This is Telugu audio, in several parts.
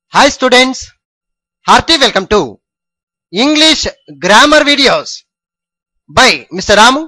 Hi students, hearty welcome to English Grammar Videos by Mr. Ramu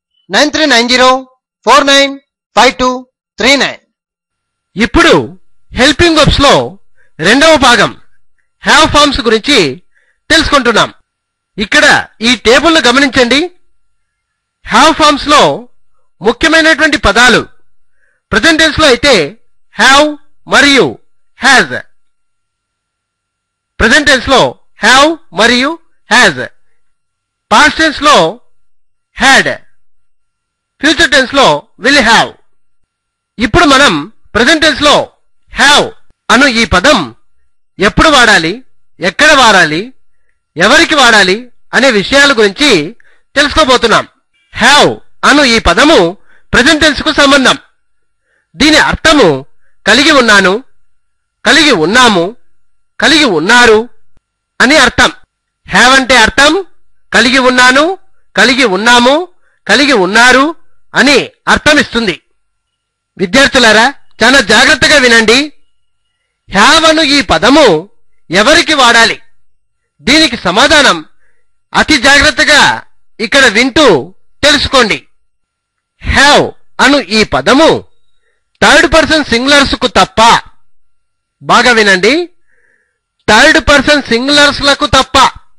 9390495239. ఇప్పుడు హెల్పింగ్ వర్బ్స్ లో రెండవ భాగం హ్యావ్ ఫార్మ్స్ గురించి తెలుసుకుంటున్నాం ఇక్కడ ఈ టేబుల్ను గమనించండి హ్యావ్ ఫార్మ్స్ లో ముఖ్యమైనటువంటి పదాలు ప్రజెంట్ టెన్స్ లో అయితే హ్యావ్ మరియు హ్యాజ్ ప్రజెంట్ టెన్స్ లో హ్యావ్ మరియు హ్యాజ్ పాస్ట్ టెన్స్ లో హ్యాడ్ ఫ్యూచర్ టెన్స్ లో విల్ హ్యావ్ ఇప్పుడు మనం ప్రజెంట్ టెన్స్ లో హ్యావ్ అను ఈ పదం ఎప్పుడు వాడాలి ఎక్కడ వాడాలి ఎవరికి వాడాలి అనే విషయాల గురించి తెలుసుకోబోతున్నాం హ్యావ్ అను ఈ పదము ప్రజెంట్ టెన్స్ కు సంబంధం దీని అర్థము కలిగి ఉన్నాను కలిగి ఉన్నాము కలిగి ఉన్నారు అని అర్థం హ్యావ్ అంటే అర్థం కలిగి ఉన్నాను కలిగి ఉన్నాము కలిగి ఉన్నారు అని అర్థం ఇస్తుంది విద్యార్థులారా చాలా జాగ్రత్తగా వినండి హ్యావ్ అను ఈ పదము ఎవరికి వాడాలి దీనికి సమాధానం అతి జాగ్రత్తగా ఇక్కడ వింటూ తెలుసుకోండి హ్యావ్ అను ఈ పదము థర్డ్ పర్సన్ సింగులర్స్ కు తప్ప బాగా వినండి థర్డ్ పర్సన్ సింగులర్స్ లకు తప్ప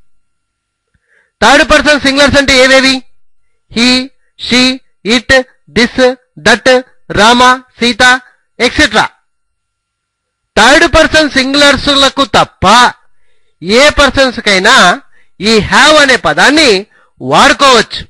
థర్డ్ పర్సన్ సింగులర్స్ అంటే ఏవేవి he she it this that Rama Sita etcetera third person singulars లకు తప్ప ఏ పర్సన్స్ కైనా ఈ హ్యావ్ అనే పదాన్ని వాడుకోవచ్చు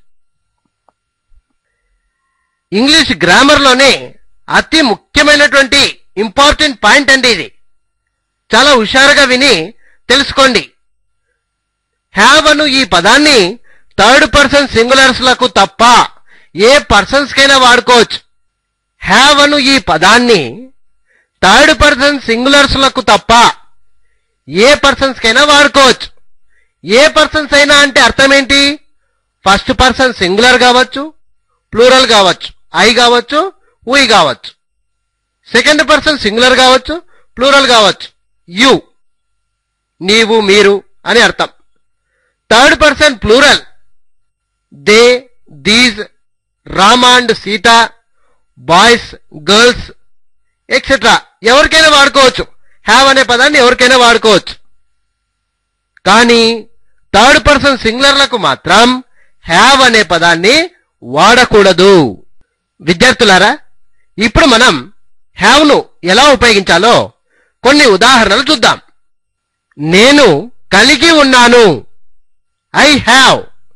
ఇంగ్లీష్ గ్రామర్ లోనే అతి ముఖ్యమైనటువంటి ఇంపార్టెంట్ పాయింట్ అండి ఇది చాలా హుషారుగా విని తెలుసుకోండి హ్యావ్ అను ఈ పదాన్ని థర్డ్ పర్సన్ సింగులర్స్ లకు తప్ప ఏ పర్సన్స్ కైనా వాడుకోవచ్చు హ్యావ్ అను ఈ పదాన్ని థర్డ్ పర్సన్ సింగులర్స్ లకు తప్ప ఏ పర్సన్స్ కైనా వాడుకోవచ్చు ఏ పర్సన్స్ అయినా అంటే అర్థం ఏంటి ఫస్ట్ పర్సన్ సింగులర్ కావచ్చు ప్లూరల్ కావచ్చు ఐ కావచ్చు ఉయ్ కావచ్చు సెకండ్ పర్సన్ సింగులర్ కావచ్చు ప్లూరల్ కావచ్చు యు నీవు మీరు అని అర్థం third person plural they these Rama and Sita boys girls etcetera ఎవరికైనా వాడుకోవచ్చు హ్యావ్ అనే పదాన్ని ఎవరికైనా వాడుకోవచ్చు కానీ థర్డ్ పర్సన్ సింగులర్లకు మాత్రం హ్యావ్ అనే పదాన్ని వాడకూడదు విద్యార్థులారా ఇప్పుడు మనం హ్యావ్ ను ఎలా ఉపయోగించాలో కొన్ని ఉదాహరణలు చూద్దాం నేను కలిగి ఉన్నాను ఐ హ్యావ్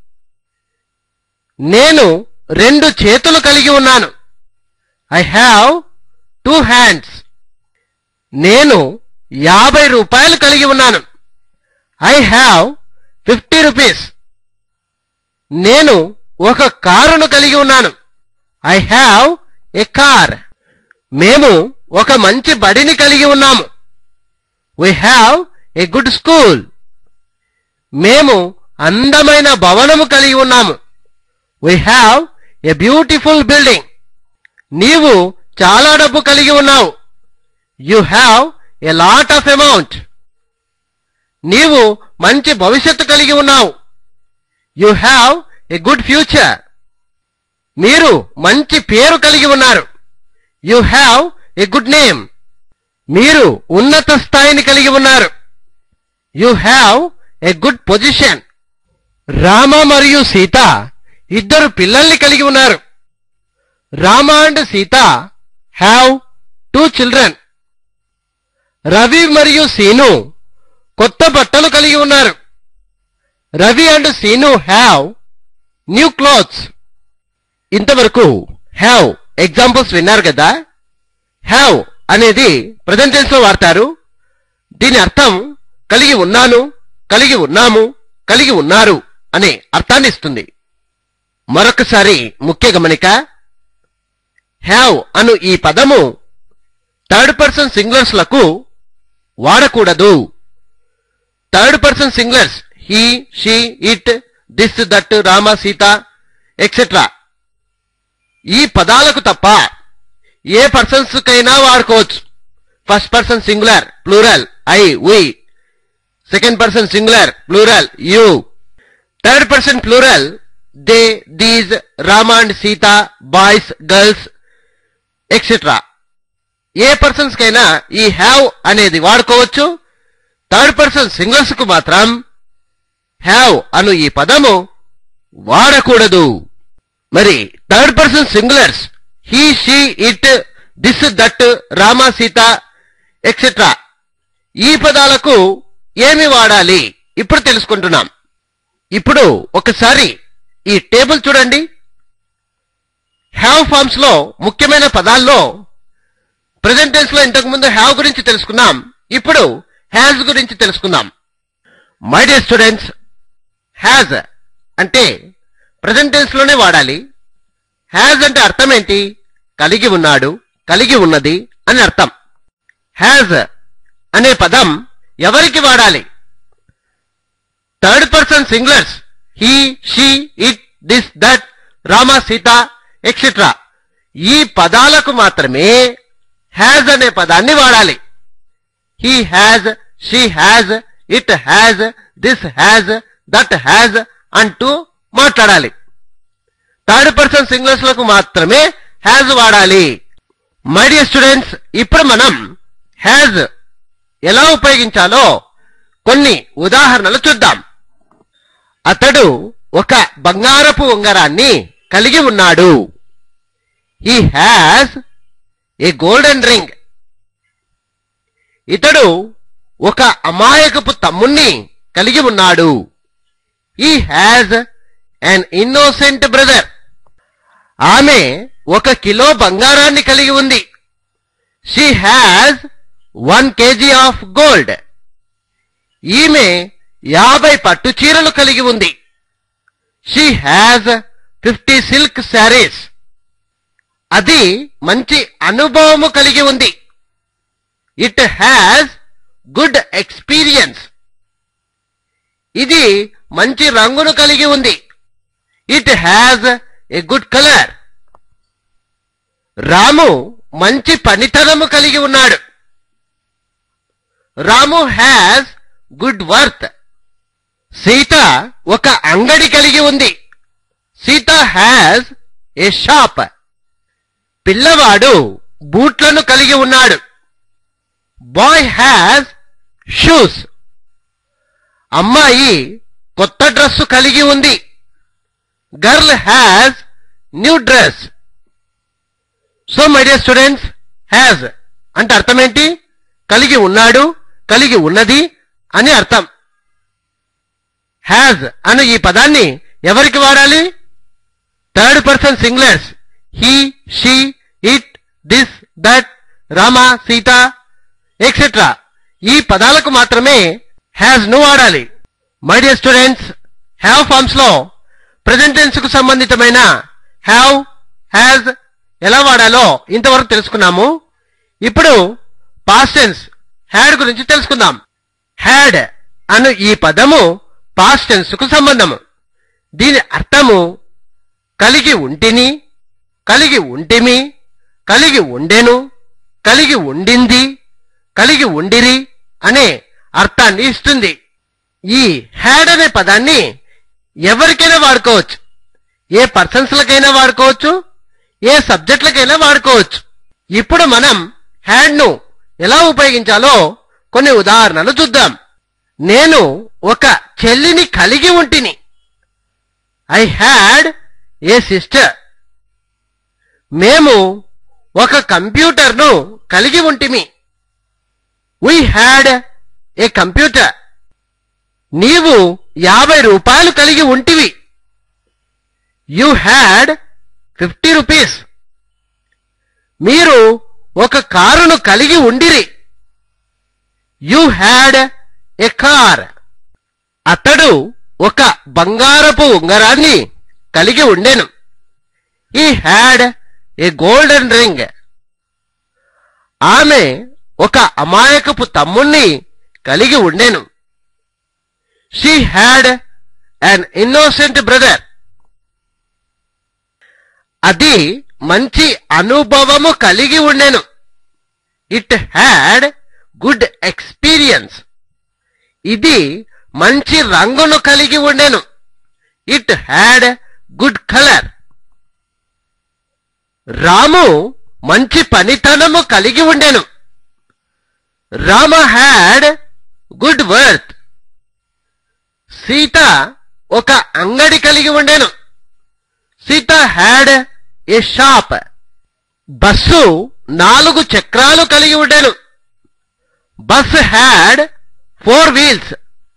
నేను రెండు చేతులు కలిగి ఉన్నాను ఐ హ్యావ్ టూ హ్యాండ్స్ నేను యాభై రూపాయలు కలిగి ఉన్నాను ఐ హ్యావ్ ఫిఫ్టీ రూపీస్ నేను ఒక కారును కలిగి ఉన్నాను ఐ హ్యావ్ ఎ కార్ మేము ఒక మంచి బడిని కలిగి ఉన్నాము we have a good school మేము అందమైన భవనము కలిగి ఉన్నాము we have a beautiful building నీవు చాలా డబ్బు కలిగి ఉన్నావు you have a lot of amount నీవు మంచి భవిష్యత్తు కలిగి ఉన్నావు you have a good future మీరు మంచి పేరు కలిగి ఉన్నారు you have a good name మీరు ఉన్నత స్థాయిని కలిగి ఉన్నారు you have a good position Rama మరియు సీత ఇద్దరు పిల్లల్ని కలిగి ఉన్నారు Rama and Sita have two children Ravi మరియు సీను కొత్త బట్టలు కలిగి ఉన్నారు Ravi and Seenu have new clothes ఇంతవరకు హ్యావ్ ఎగ్జాంపుల్స్ విన్నారు కదా హ్యావ్ అనేది ప్రజెంట్ టెన్స్ లో వాడతారు దీని అర్థం కలిగి ఉన్నాను కలిగి ఉన్నాము కలిగి ఉన్నారు అనే అర్థాన్ని ఇస్తుంది మరొకసారి ముఖ్య గమనిక హ్యావ్ అను ఈ పదము థర్డ్ పర్సన్ సింగులర్స్ లకు వాడకూడదు third person singulars he she it this that Rama Sita etcetera ఈ పదాలకు తప్ప ఏ పర్సన్స్ కైనా వాడుకోవచ్చు first person singular plural I we second person singular plural you third person plural they these Rama and Sita boys girls etcetera ఏ పర్సన్స్ కైనా ఈ హ్యావ్ అనేది వాడుకోవచ్చు థర్డ్ పర్సన్ సింగిల్స్ కు మాత్రం హ్యావ్ అను ఈ పదము వాడకూడదు మరి third person singulars he she it this that Rama Sita etcetera ఈ పదాలకు ఏమి వాడాలి ఇప్పుడు తెలుసుకుంటున్నాం ఇప్పుడు ఒకసారి ఈ టేబుల్ చూడండి హ్యావ్ ఫార్మ్స్ లో ముఖ్యమైన పదాల్లో ప్రెసెంట్ టెన్స్ లో ఇంతకు ముందు హ్యావ్ గురించి తెలుసుకున్నాం ఇప్పుడు హ్యాజ్ గురించి తెలుసుకుందాం మై డియర్ స్టూడెంట్స్ హ్యాజ్ అంటే ప్రెసెంట్ టెన్స్ లోనే వాడాలి హ్యాజ్ అంటే అర్థం ఏంటి కలిగి ఉన్నాడు కలిగి ఉన్నది అని అర్థం హ్యాజ్ అనే పదం ఎవరికి వాడాలి third person singulars he she it this that Rama Sita etcetera ఈ పదాలకు మాత్రమే హ్యాజ్ అనే పదాన్ని వాడాలి he has she has it has this has that has అంటూ మాట్లాడాలి థర్డ్ పర్సన్ సింగులర్స్ లకు మాత్రమే హ్యాజ్ వాడాలి మై డియర్ స్టూడెంట్స్ ఇప్పుడు మనం హ్యాజ్ ఎలా ఉపయోగించాలో కొన్ని ఉదాహరణలు చూద్దాం అతడు ఒక బంగారపు ఉంగరాన్ని కలిగి ఉన్నాడు he has a golden ring ఇతడు ఒక అమాయకపు తమ్ముణ్ణి కలిగి ఉన్నాడు he has an innocent brother ఆమె ఒక కిలో బంగారాన్ని కలిగి ఉంది she has one KG of gold ఈమె యాభై పట్టు చీరలు కలిగి ఉంది she has fifty silk saris అది మంచి అనుభవము కలిగి ఉంది ఇట్ హ్యాజ్ గుడ్ ఎక్స్పీరియన్స్ ఇది మంచి రంగును కలిగి ఉంది it has a good colour Ramu మంచి పనితనము కలిగి ఉన్నాడు Ramu has good worth Sita ఒక అంగడి కలిగి ఉంది సీత హ్యాజ్ ఏ షాప్ పిల్లవాడు బూట్లను కలిగి ఉన్నాడు బాయ్ హ్యాజ్ షూస్ అమ్మాయి కొత్త డ్రెస్సు కలిగి ఉంది girl has new dress so my dear students has అంటే అర్థం ఏంటి కలిగి ఉన్నాడు కలిగి ఉన్నది అని అర్థం హ్యాజ్ అను ఈ పదాన్ని ఎవరికి వాడాలి third person singulars he she it this that Rama Sita etcetera ఈ పదాలకు మాత్రమే హ్యాజ్ ను వాడాలి my dear students have forms లో ప్రెసెంట్ టెన్స్ కు సంబంధితమైన హ్యావ్ హ్యాజ్ ఎలా వాడాలో ఇంతవరకు తెలుసుకున్నాము ఇప్పుడు పాస్ట్ టెన్స్ హ్యాడ్ గురించి తెలుసుకుందాం హ్యాడ్ అను ఈ పదము పాస్ట్ టెన్స్ కు సంబంధము దీని అర్థము కలిగి ఉంటిని కలిగి ఉంటిమి కలిగి ఉండెను కలిగి ఉండింది కలిగి ఉండిరి అనే అర్థాన్ని ఇస్తుంది ఈ హ్యాడ్ అనే పదాన్ని ఎవరికైనా వాడుకోవచ్చు ఏ పర్సన్స్లకైనా వాడుకోవచ్చు ఏ సబ్జెక్టులకైనా వాడుకోవచ్చు ఇప్పుడు మనం హ్యాడ్ ను ఎలా ఉపయోగించాలో కొన్ని ఉదాహరణలు చూద్దాం నేను ఒక చెల్లిని కలిగి ఉంటిని ఐ హ్యాడ్ ఏ సిస్టర్ మేము ఒక కంప్యూటర్ను కలిగి ఉంటిమి వీ హ్యాడ్ ఏ కంప్యూటర్ నీవు యాభై రూపాయలు కలిగి ఉంటివి యు హ్యాడ్ ఫిఫ్టీ రూపీస్ మీరు ఒక కారును కలిగి ఉండిరి యు హ్యాడ్ ఎ కార్ అతడు ఒక బంగారపు ఉంగరాన్ని కలిగి ఉండెను ఈ హ్యాడ్ ఏ గోల్డెన్ రింగ్ ఆమె ఒక అమాయకపు తమ్ముణ్ణి కలిగి ఉండెను she had an innocent brother అది మంచి అనుభవము కలిగి ఉండెను ఇట్ హ్యాడ్ గుడ్ ఎక్స్పీరియన్స్ ఇది మంచి రంగును కలిగి ఉండెను it had good colour Ramu మంచి పనితనము కలిగి ఉండెను Rama had good worth Sita ఒక అంగడి కలిగి ఉండెను Sita had a shop bus నాలుగు చక్రాలు కలిగి ఉండెను bus had four wheels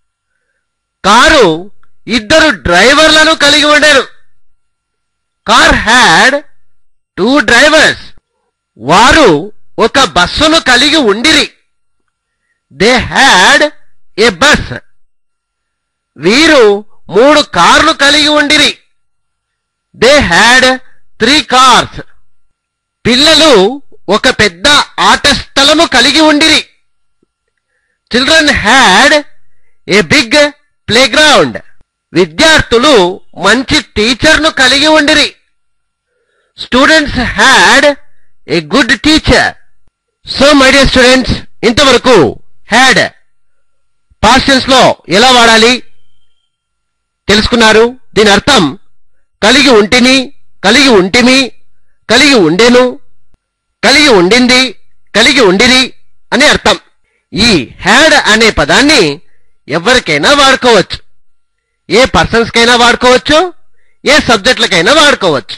car ఇద్దరు డ్రైవర్లను కలిగి ఉండెను కార్ హ్యాడ్ టూ డ్రైవర్స్ వారు ఒక బస్సును కలిగి ఉండిరి దే హ్యాడ్ ఏ బస్ వీరు మూడు కార్లు కలిగి ఉండిరి దే హ్యాడ్ త్రీ కార్స్ పిల్లలు ఒక పెద్ద ఆట స్థలము కలిగి ఉండిరి children had a big playground విద్యార్థులు మంచి టీచర్ను కలిగి ఉండిరి students had a good teacher so my dear students ఇంతవరకు హ్యాడ్ పాస్టెన్స్ లో ఎలా వాడాలి తెలుసుకున్నారు దీని అర్థం కలిగి ఉంటిని కలిగి ఉంటిమి కలిగి ఉండెను కలిగి ఉండింది కలిగి ఉండిరి అని అర్థం ఈ హ్యాడ్ అనే పదాన్ని ఎవరికైనా వాడుకోవచ్చు ఏ పర్సన్స్ కైనా వాడుకోవచ్చు ఏ సబ్జెక్టులకైనా వాడుకోవచ్చు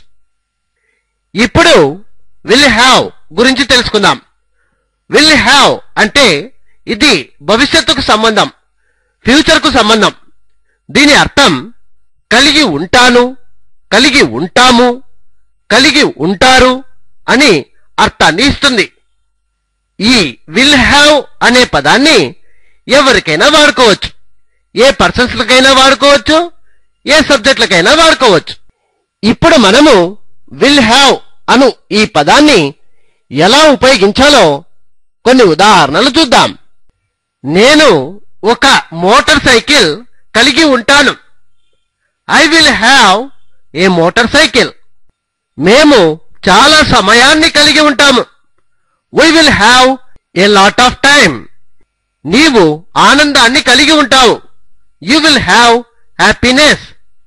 ఇప్పుడు విల్ హ్యావ్ గురించి తెలుసుకుందాం విల్ హ్యావ్ అంటే ఇది భవిష్యత్తుకు సంబంధం ఫ్యూచర్కు సంబంధం దీని అర్థం కలిగి ఉంటాను కలిగి ఉంటాము కలిగి ఉంటారు అని అర్థాన్ని ఇస్తుంది ఈ విల్ హ్యావ్ అనే పదాన్ని ఎవరికైనా వాడుకోవచ్చు ఏ పర్సన్స్లకైనా వాడుకోవచ్చు ఏ సబ్జెక్టులకైనా వాడుకోవచ్చు ఇప్పుడు మనము విల్ హ్యావ్ అను ఈ పదాన్ని ఎలా ఉపయోగించాలో కొన్ని ఉదాహరణలు చూద్దాం నేను ఒక మోటార్ సైకిల్ కలిగి ఉంటాను I will have a motor cycle మేము చాలా సమయాన్ని కలిగి ఉంటాము we will have a lot of time నీవు ఆనందాన్ని కలిగి ఉంటావు యు విల్ హ్యావ్ హ్యాపీనెస్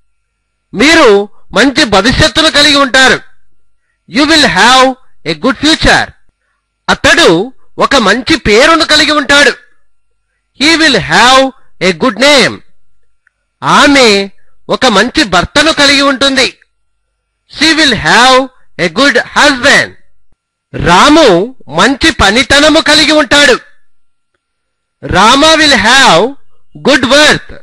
మీరు మంచి భవిష్యత్తును కలిగి ఉంటారు you will have a good future అతడు ఒక మంచి పేరును కలిగి ఉంటాడు he will have a good name ఆమె ఒక మంచి భర్తను కలిగి ఉంటుంది she will have a good husband Ramu మంచి పనితనము కలిగి ఉంటాడు Rama will have good worth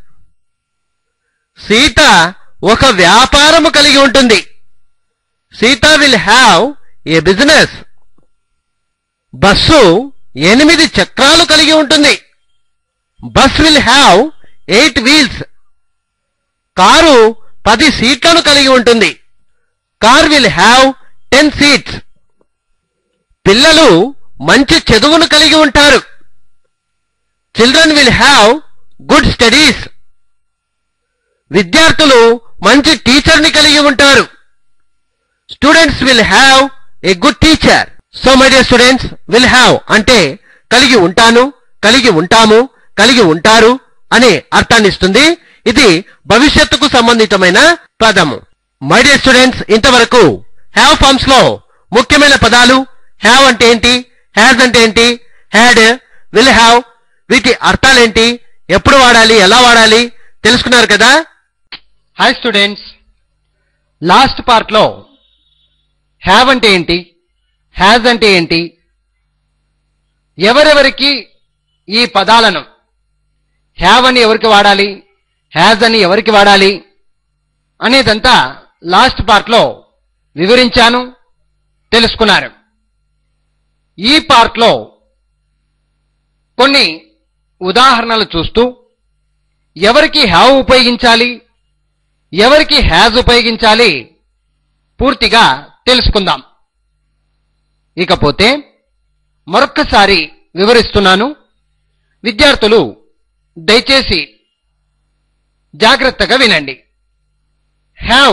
Sita ఒక వ్యాపారము కలిగి ఉంటుంది Sita will have a business bus ఎనిమిది చక్రాలు కలిగి ఉంటుంది bus will have eight wheels car పది సీట్లను కలిగి ఉంటుంది car will have ten seats పిల్లలు మంచి చదువును కలిగి ఉంటారు children will have good studies విద్యార్థులు మంచి టీచర్ని కలిగి ఉంటారు students will have a good teacher so my dear students will have అంటే కలిగి ఉంటాను కలిగి ఉంటాము కలిగి ఉంటారు అనే అర్థాన్ని ఇస్తుంది ఇది భవిష్యత్తుకు సంబంధితమైన పదము మై డియర్ స్టూడెంట్స్ ఇంతవరకు హ్యావ్ ఫార్మ్స్ లో ముఖ్యమైన పదాలు హ్యావ్ అంటే ఏంటి హ్యాజ్ అంటే ఏంటి హ్యాడ్ విల్ హ్యావ్ వీటి అర్థాలేంటి ఎప్పుడు వాడాలి ఎలా వాడాలి తెలుసుకున్నారు కదా హాయ్ స్టూడెంట్స్ లాస్ట్ పార్ట్లో హ్యావ్ అంటే ఏంటి హ్యాజ్ అంటే ఏంటి ఎవరెవరికి ఈ పదాలను హ్యావ్ అని ఎవరికి వాడాలి హ్యాజ్ అని ఎవరికి వాడాలి అనేదంతా లాస్ట్ పార్ట్లో వివరించాను తెలుసుకున్నారు ఈ పార్ట్లో కొన్ని ఉదాహరణలు చూస్తూ ఎవరికి హ్యావ్ ఉపయోగించాలి ఎవరికి హ్యాజ్ ఉపయోగించాలి పూర్తిగా తెలుసుకుందాం ఇకపోతే మరొక్కసారి వివరిస్తున్నాను విద్యార్థులు దయచేసి జాగ్రత్తగా వినండి హ్యావ్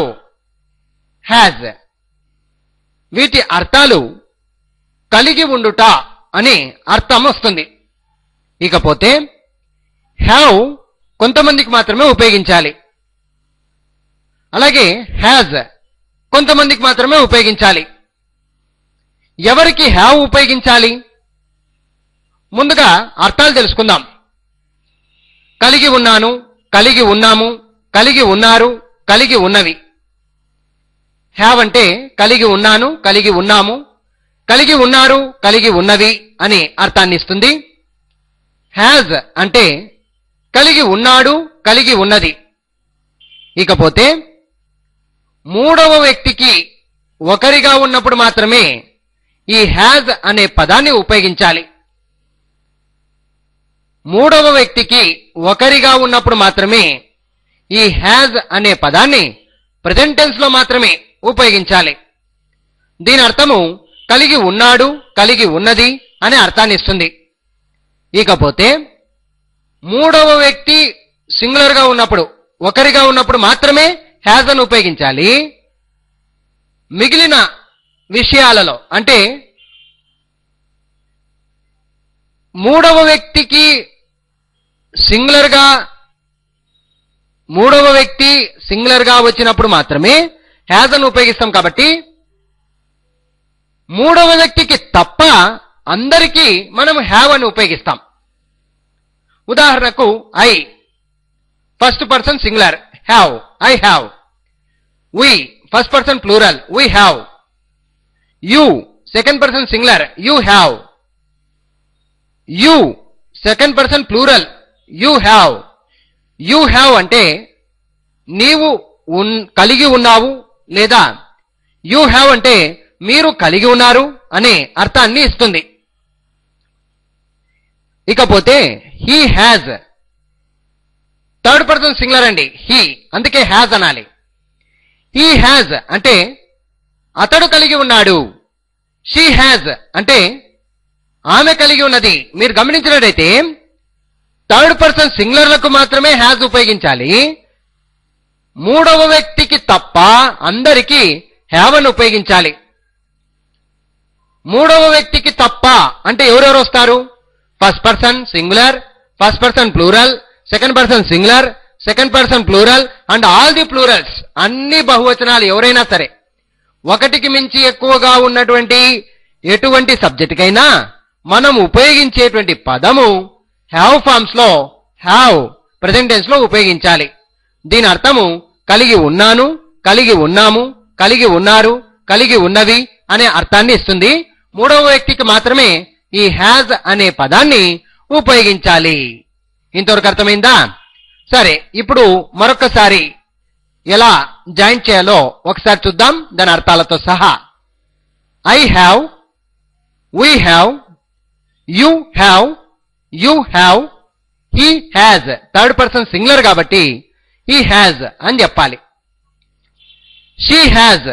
హ్యాజ్ వీటి అర్థాలు కలిగి ఉండుట అని అర్థం వస్తుంది ఇకపోతే హ్యావ్ కొంతమందికి మాత్రమే ఉపయోగించాలి అలాగే హ్యాజ్ కొంతమందికి మాత్రమే ఉపయోగించాలి ఎవరికి హ్యావ్ ఉపయోగించాలి ముందుగా అర్థాలు తెలుసుకుందాం కలిగి ఉన్నాను కలిగి ఉన్నాము కలిగి ఉన్నారు కలిగి ఉన్నవి హ్యావ్ అంటే కలిగి ఉన్నాను కలిగి ఉన్నాము కలిగి ఉన్నారు కలిగి ఉన్నవి అని అర్థాన్ని ఇస్తుంది హ్యాజ్ అంటే కలిగి ఉన్నాడు కలిగి ఉన్నది ఇకపోతే మూడవ వ్యక్తికి ఒకరిగా ఉన్నప్పుడు మాత్రమే ఈ హ్యాజ్ అనే పదాన్ని ఉపయోగించాలి మూడవ వ్యక్తికి ఒకరిగా ఉన్నప్పుడు మాత్రమే ఈ హ్యాజ్ అనే పదాన్ని ప్రజెంట్ టెన్స్ లో మాత్రమే ఉపయోగించాలి దీని అర్థము కలిగి ఉన్నాడు కలిగి ఉన్నది అనే అర్థాన్ని ఇస్తుంది ఇకపోతే మూడవ వ్యక్తి సింగులర్ గా ఉన్నప్పుడు ఒకరిగా ఉన్నప్పుడు మాత్రమే హ్యాజ్ అని ఉపయోగించాలి మిగిలిన విషయాలలో అంటే మూడవ వ్యక్తికి సింగులర్ గా మూడవ వ్యక్తి సింగులర్ గా వచ్చినప్పుడు మాత్రమే హ్యాజ్ అని ఉపయోగిస్తాం కాబట్టి మూడవ వ్యక్తికి తప్ప అందరికీ మనం హ్యావ్ అని ఉపయోగిస్తాం ఉదాహరణకు I first person singular have I have we first person plural we have you second person singular you have you second person plural you have you have అంటే నీవు ఉన్ కలిగి ఉన్నావు లేదా యు హ్యావ్ అంటే మీరు కలిగి ఉన్నారు అనే అర్థాన్ని ఇస్తుంది ఇకపోతే he has third person singular అండి హీ అందుకే హ్యాజ్ అనాలి హీ హ్యాజ్ అంటే అతడు కలిగి ఉన్నాడు షీ హ్యాజ్ అంటే ఆమె కలిగి ఉన్నది మీరు గమనించినట్టయితే థర్డ్ పర్సన్ సింగులర్లకు మాత్రమే హ్యాజ్ ఉపయోగించాలి మూడవ వ్యక్తికి తప్ప అందరికీ హ్యావ్ అని ఉపయోగించాలి మూడవ వ్యక్తికి తప్ప అంటే ఎవరెవరు వస్తారు first person singular first person plural second person singular second person plural and all the plurals అన్ని బహువచనాలు ఎవరైనా సరే ఒకటికి మించి ఎక్కువగా ఉన్నటువంటి ఎటువంటి సబ్జెక్ట్ కైనా మనం ఉపయోగించేటువంటి పదము హ్యావ్ ఫార్మ్స్ లో హ్యావ్ ప్రజెంట్ టెన్స్ లో ఉపయోగించాలి దీని అర్థము కలిగి ఉన్నాను కలిగి ఉన్నాము కలిగి ఉన్నారు కలిగి ఉన్నవి అనే అర్థాన్ని ఇస్తుంది మూడవ వ్యక్తికి మాత్రమే ఈ హ్యాజ్ అనే పదాన్ని ఉపయోగించాలి ఇంతవరకు అర్థమైందా సరే ఇప్పుడు మరొకసారి ఎలా జాయిన్ చేయాలో ఒకసారి చూద్దాం దాని అర్థాలతో సహా I have we have you have you have he has third person singular కాబట్టి హీ హ్యాజ్ అని చెప్పాలి she has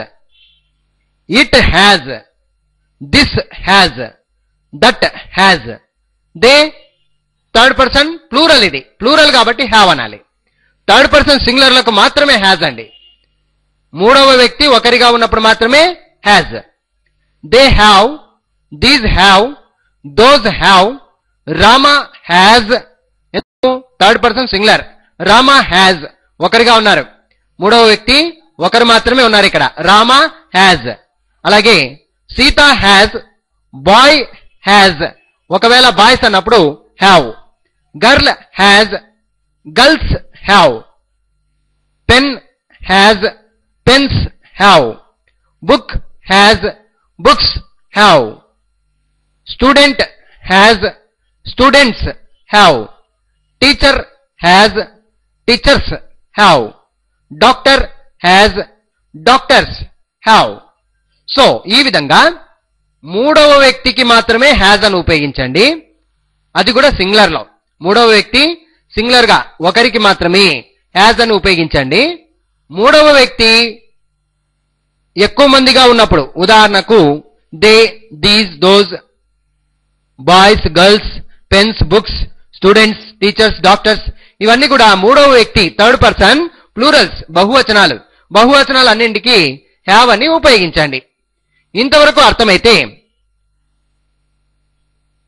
it has this has that has they third person plural ఇది ప్లూరల్ కాబట్టి హ్యావ్ అనాలి థర్డ్ పర్సన్ సింగులర్లకు మాత్రమే హ్యాజ్ అండి మూడవ వ్యక్తి ఒకరిగా ఉన్నప్పుడు మాత్రమే has they have these have those have Rama has third person singular Rama has ఒకరిగా ఉన్నారు మూడవ వ్యక్తి ఒకరు మాత్రమే ఉన్నారు ఇక్కడ రామ హ్యాజ్ అలాగే సీత హ్యాజ్ బాయ్ హ్యాజ్ ఒకవేళ బాయ్స్ అన్నప్పుడు have girl has girls have pen has pens have book has books have student has students have teacher has teachers have doctor has doctors have so ఈ విధంగా మూడవ వ్యక్తికి మాత్రమే హ్యాజ్ అని ఉపయోగించండి అది కూడా సింగులర్ లో మూడవ వ్యక్తి సింగులర్ గా ఒకరికి మాత్రమే హ్యాజ్ అని ఉపయోగించండి మూడవ వ్యక్తి ఎక్కువ మందిగా ఉన్నప్పుడు ఉదాహరణకు they these those boys girls pens books students teachers doctors ఇవన్నీ కూడా మూడవ వ్యక్తి థర్డ్ పర్సన్ ప్లూరల్స్ బహువచనాలు బహువచనాలు అన్నింటికి హ్యావ్ అని ఉపయోగించండి ఇంతవరకు అర్థమైతే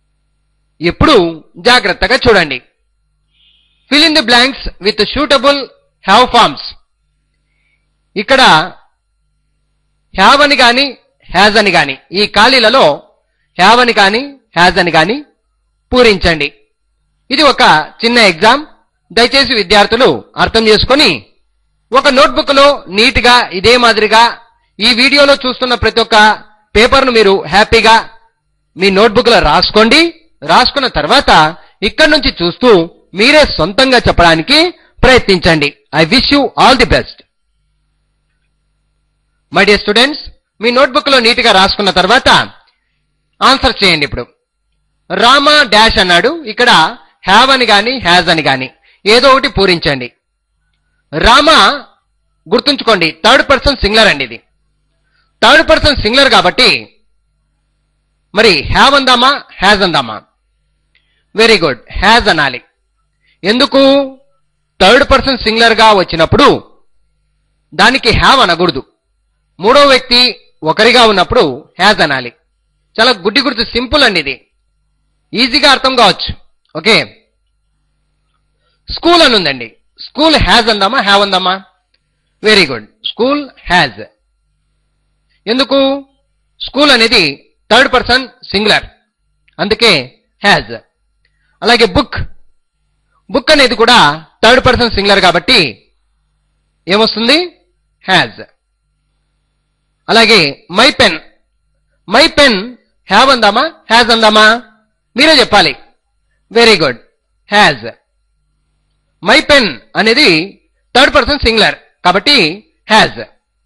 ఇప్పుడు జాగ్రత్తగా చూడండి fill in the blanks with suitable have forms ఇక్కడ హ్యావ్ అని గాని హ్యాజ్ అని గాని ఈ ఖాళీలలో హ్యావ్ అని గాని హ్యాజ్ అని గాని పూరించండి ఇది ఒక చిన్న ఎగ్జామ్ దయచేసి విద్యార్థులు అర్థం చేసుకొని ఒక నోట్బుక్ లో నీట్ గా ఇదే మాదిరిగా ఈ వీడియోలో చూస్తున్న ప్రతి ఒక్క పేపర్ను మీరు హ్యాపీగా మీ నోట్బుక్ లో రాసుకోండి రాసుకున్న తర్వాత ఇక్కడ నుంచి చూస్తూ మీరే సొంతంగా చెప్పడానికి ప్రయత్నించండి I wish you all the best my dear students మీ నోట్బుక్ లో నీట్ గా రాసుకున్న తర్వాత ఆన్సర్ చేయండి ఇప్పుడు రామ డాష్ అన్నాడు ఇక్కడ హ్యావ్ అని గాని హ్యాజ్ అని గాని ఏదో ఒకటి పూరించండి రామ గుర్తుంచుకోండి థర్డ్ పర్సన్ సింగులర్ అండి ఇది థర్డ్ పర్సన్ సింగులర్ కాబట్టి మరి హ్యావ్ అందామా హ్యాజ్ అందామా వెరీ గుడ్ హ్యాజ్ అనాలి ఎందుకు థర్డ్ పర్సన్ సింగులర్ గా వచ్చినప్పుడు దానికి హ్యావ్ అనకూడదు మూడో వ్యక్తి ఒకరిగా ఉన్నప్పుడు హ్యాజ్ అనాలి చాలా గుడ్డి గుర్తు సింపుల్ అండి ఇది ఈజీగా అర్థం కావచ్చు ఓకే స్కూల్ అని ఉందండి స్కూల్ హ్యాజ్ అందామా హ్యావ్ అందామా వెరీ గుడ్ స్కూల్ హ్యాజ్ ఎందుకు స్కూల్ అనేది థర్డ్ పర్సన్ సింగులర్ అందుకే హ్యాజ్ అలాగే బుక్ బుక్ అనేది కూడా థర్డ్ పర్సన్ సింగులర్ కాబట్టి ఏమొస్తుంది హ్యాజ్ అలాగే my pen my pen have అందామా హ్యాజ్ అందామా మీరే చెప్పాలి very good has my pen అనేది థర్డ్ పర్సన్ సింగులర్ కాబట్టి హ్యాజ్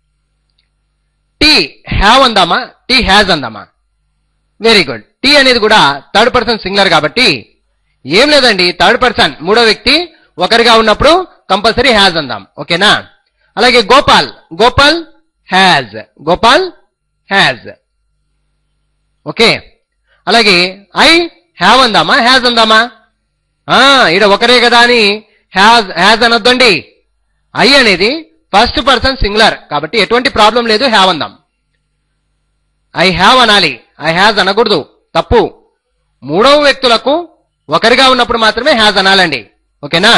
టీ హ్యావ్ అందామా టీ హ్యాజ్ అందామా వెరీ గుడ్ టీ అనేది కూడా థర్డ్ పర్సన్ సింగులర్ కాబట్టి ఏం లేదండి థర్డ్ పర్సన్ మూడో వ్యక్తి ఒకరిగా ఉన్నప్పుడు కంపల్సరీ హ్యాజ్ అందాం ఓకేనా అలాగే Gopal Gopal has Gopal has okay అలాగే ఐ హ్యావ్ అందామా హ్యాజ్ అందామా ఈడ ఒకరే కదా అని హ్యాజ్ హ్యాజ్ అనొద్దండి ఐ అనేది ఫస్ట్ పర్సన్ సింగులర్ కాబట్టి ఎటువంటి ప్రాబ్లం లేదు హ్యావ్ అందాం ఐ హ్యావ్ అనాలి ఐ హ్యాజ్ అనకూడదు తప్పు మూడవ వ్యక్తులకు ఒకరిగా ఉన్నప్పుడు మాత్రమే హ్యాజ్ అనాలండి ఓకేనా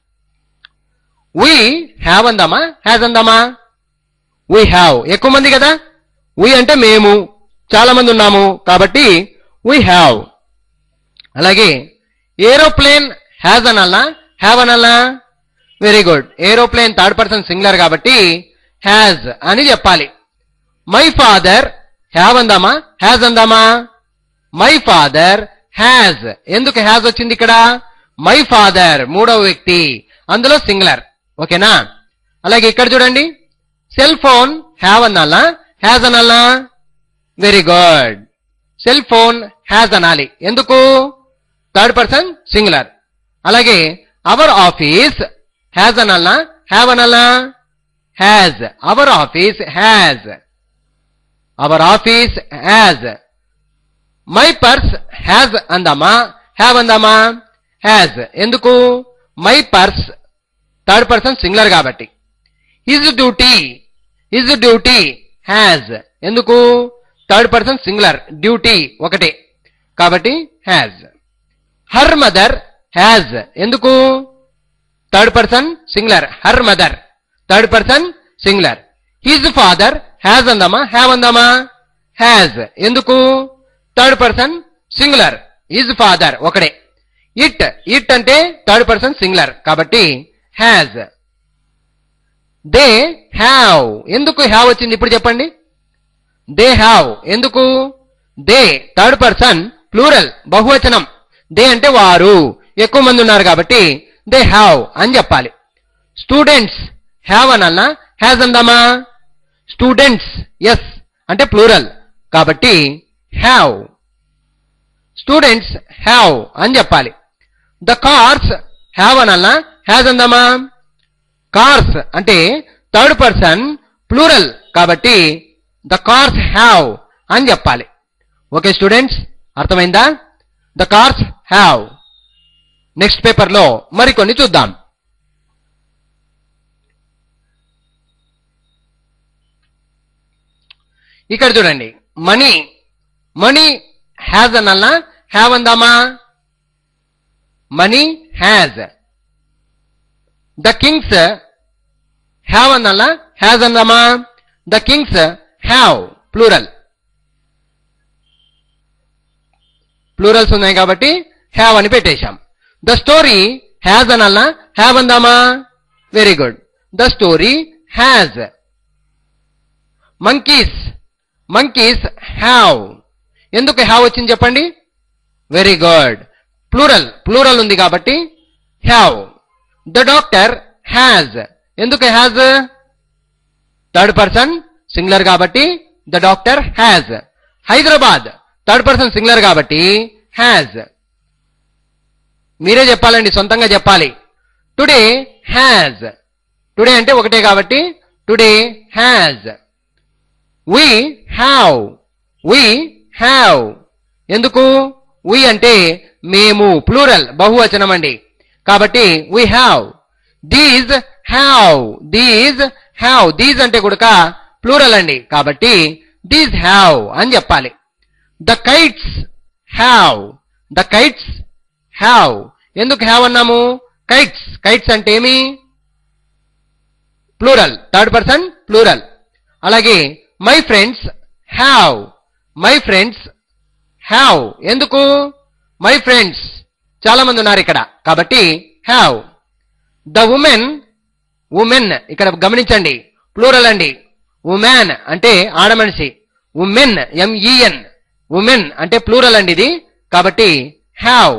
వీ హ్యావ్ అందామా హ్యాజ్ అందామా వీ హ్యావ్ ఎక్కువ మంది కదా వీ అంటే మేము చాలా మంది ఉన్నాము కాబట్టి వీ హ్యావ్ అలాగే ఏరోప్లేన్ హ్యాజ్ అనాలనా హ్యావ్ అనాలనా very good aeroplane third person singular కాబట్టి హ్యాజ్ అని చెప్పాలి మై ఫాదర్ హ్యావ్ అందామా హ్యాజ్ అందామా మై ఫాదర్ హ్యాజ్ ఎందుకు హ్యాజ్ వచ్చింది ఇక్కడ మై ఫాదర్ మూడవ వ్యక్తి అందులో సింగులర్ ఓకేనా అలాగే ఇక్కడ చూడండి సెల్ ఫోన్ హ్యావ్ అనాలా హ్యాజ్ అనాలా very good cell phone has అనాలి ఎందుకు థర్డ్ పర్సన్ సింగులర్ అలాగే అవర్ ఆఫీస్ హ్యాజ్ అనాలనా హ్యావ్ అనాలనా has our office has our office has my purse has అందామా హ్యావ్ అందామా హ్యాజ్ ఎందుకు my purse third person singular కాబట్టి his duty his duty has ఎందుకు థర్డ్ పర్సన్ సింగులర్ డ్యూటీ ఒకటే కాబట్టి హ్యాజ్ హర్ మదర్ హ్యాజ్ ఎందుకు third person singular her mother third person singular his father has అందామా హ్యావ్ అందామా హ్యాజ్ ఎందుకు third person singular his father ఒకడే ఇట్ ఇట్ అంటే థర్డ్ పర్సన్ సింగులర్ కాబట్టి హ్యాజ్ దే హ్యావ్ ఎందుకు హ్యావ్ వచ్చింది ఇప్పుడు చెప్పండి దే హ్యావ్ ఎందుకు దే థర్డ్ పర్సన్ ప్లూరల్ బహువచనం దే అంటే వారు ఎక్కువ మంది ఉన్నారు కాబట్టి దే హ్యావ్ అని చెప్పాలి స్టూడెంట్స్ హ్యావ్ అనాలనా హ్యాజ్ అందామా స్టూడెంట్స్ ఎస్ అంటే ప్లూరల్ కాబట్టి హ్యావ్ స్టూడెంట్స్ హ్యావ్ అని చెప్పాలి ద కార్స్ హ్యావ్ అనాలనా హ్యాజ్ అందామా కార్స్ అంటే థర్డ్ పర్సన్ ప్లూరల్ కాబట్టి ద కార్స్ హ్యావ్ అని చెప్పాలి ఓకే స్టూడెంట్స్ అర్థమైందా the cars have next paper లో మరికొన్ని చూద్దాం ఇక్కడ చూడండి మనీ మనీ హ్యాజ్ అనాలనా హ్యావ్ అందామా money has the kings have అన్నల్లా హ్యాజ్ అందామా the kings have plural plurals ఉన్నాయి కాబట్టి హ్యావ్ అని పెట్టేశాం ద స్టోరీ హ్యాజ్ అనల్లా హ్యావ్ అందామా very good the story has monkeys monkeys have ఎందుకు హ్యావ్ వచ్చింది చెప్పండి వెరీ గుడ్ ప్లూరల్ ప్లూరల్ ఉంది కాబట్టి హ్యావ్ ద డాక్టర్ హ్యాజ్ ఎందుకు హ్యాజ్ థర్డ్ పర్సన్ సింగులర్ కాబట్టి the doctor has Hyderabad third person singular కాబట్టి హ్యాజ్ మీరే చెప్పాలండి సొంతంగా చెప్పాలి టుడే హ్యాజ్ టుడే అంటే ఒకటే కాబట్టి today has we have we have ఎందుకు వి అంటే మేము ప్లూరల్ బహువచనం అండి కాబట్టి we have these have these have these అంటే కూడక ప్లూరల్ అండి కాబట్టి దీస్ హ్యావ్ అని చెప్పాలి the kites have the kites have ఎందుకు హ్యావ్ అన్నాము కైట్స్ కైట్స్ అంటే ఏమి ప్లూరల్ థర్డ్ పర్సన్ ప్లూరల్ అలాగే my friends have my friends have ఎందుకు మై ఫ్రెండ్స్ చాలా మంది ఉన్నారు ఇక్కడ కాబట్టి హ్యావ్ ద ఉమెన్ ఉమెన్ ఇక్కడ గమనించండి ప్లూరల్ అండి ఉమెన్ అంటే ఆడమనిషి ఉమెన్ ఎంఈఎన్ ఉమెన్ అంటే ప్లూరల్ అండి ఇది కాబట్టి హ్యావ్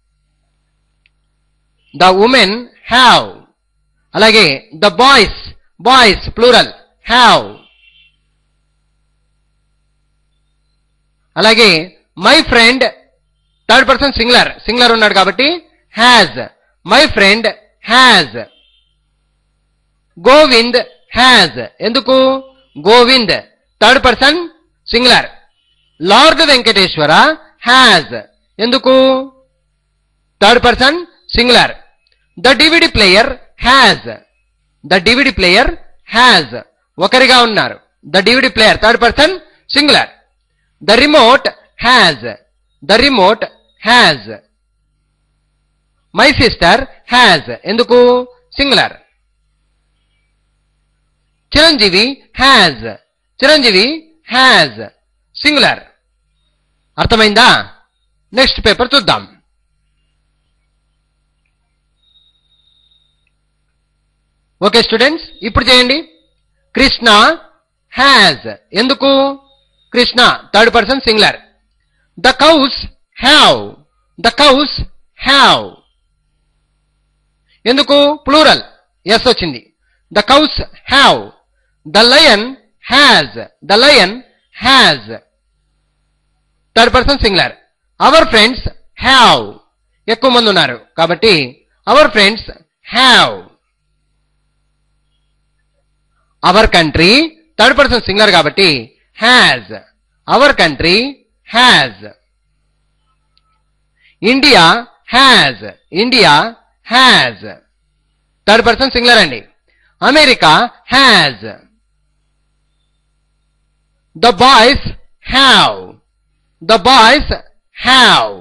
ద ఉమెన్ హ్యావ్ అలాగే the boys boys plural have అలాగే my friend third person singular singular ఉన్నాడు కాబట్టి has my friend has Govind has ఎందుకు Govind third person singular lord Venkateswara has ఎందుకు third person singular the DVD player has the DVD player has ఒకరిగా ఉన్నారు the DVD player third person singular the remote has the remote has my sister has ఎందుకు singular Chiranjeevi has Chiranjeevi has singular అర్థమైందా నెక్స్ట్ పేపర్ చూద్దాం ఓకే స్టూడెంట్స్ ఇప్పుడు చేయండి కృష్ణ హ్యాజ్ ఎందుకు Krishna third person singular the cows have the cows have ఎందుకు ప్లూరల్ ఎస్ వచ్చింది the cows have the lion has the lion has third person singular our friends have ఎక్కువ మంది ఉన్నారు కాబట్టి our friends have our country third person singular కాబట్టి has our country has India has India has third person singular అండి America has the boys have the boys have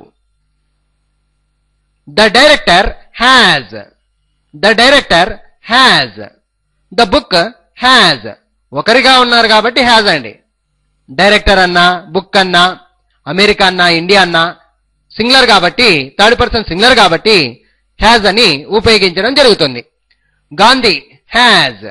the director has the director has the book has ఒకరిగా ఉన్నారు కాబట్టి హ్యాజ్ అండి డైరెక్టర్ అన్నా బుక్ అన్నా అమెరికా అన్నా ఇండియా అన్నా సింగులర్ కాబట్టి థర్డ్ పర్సన్ సింగులర్ కాబట్టి హ్యాజ్ అని ఉపయోగించడం జరుగుతుంది Gandhi has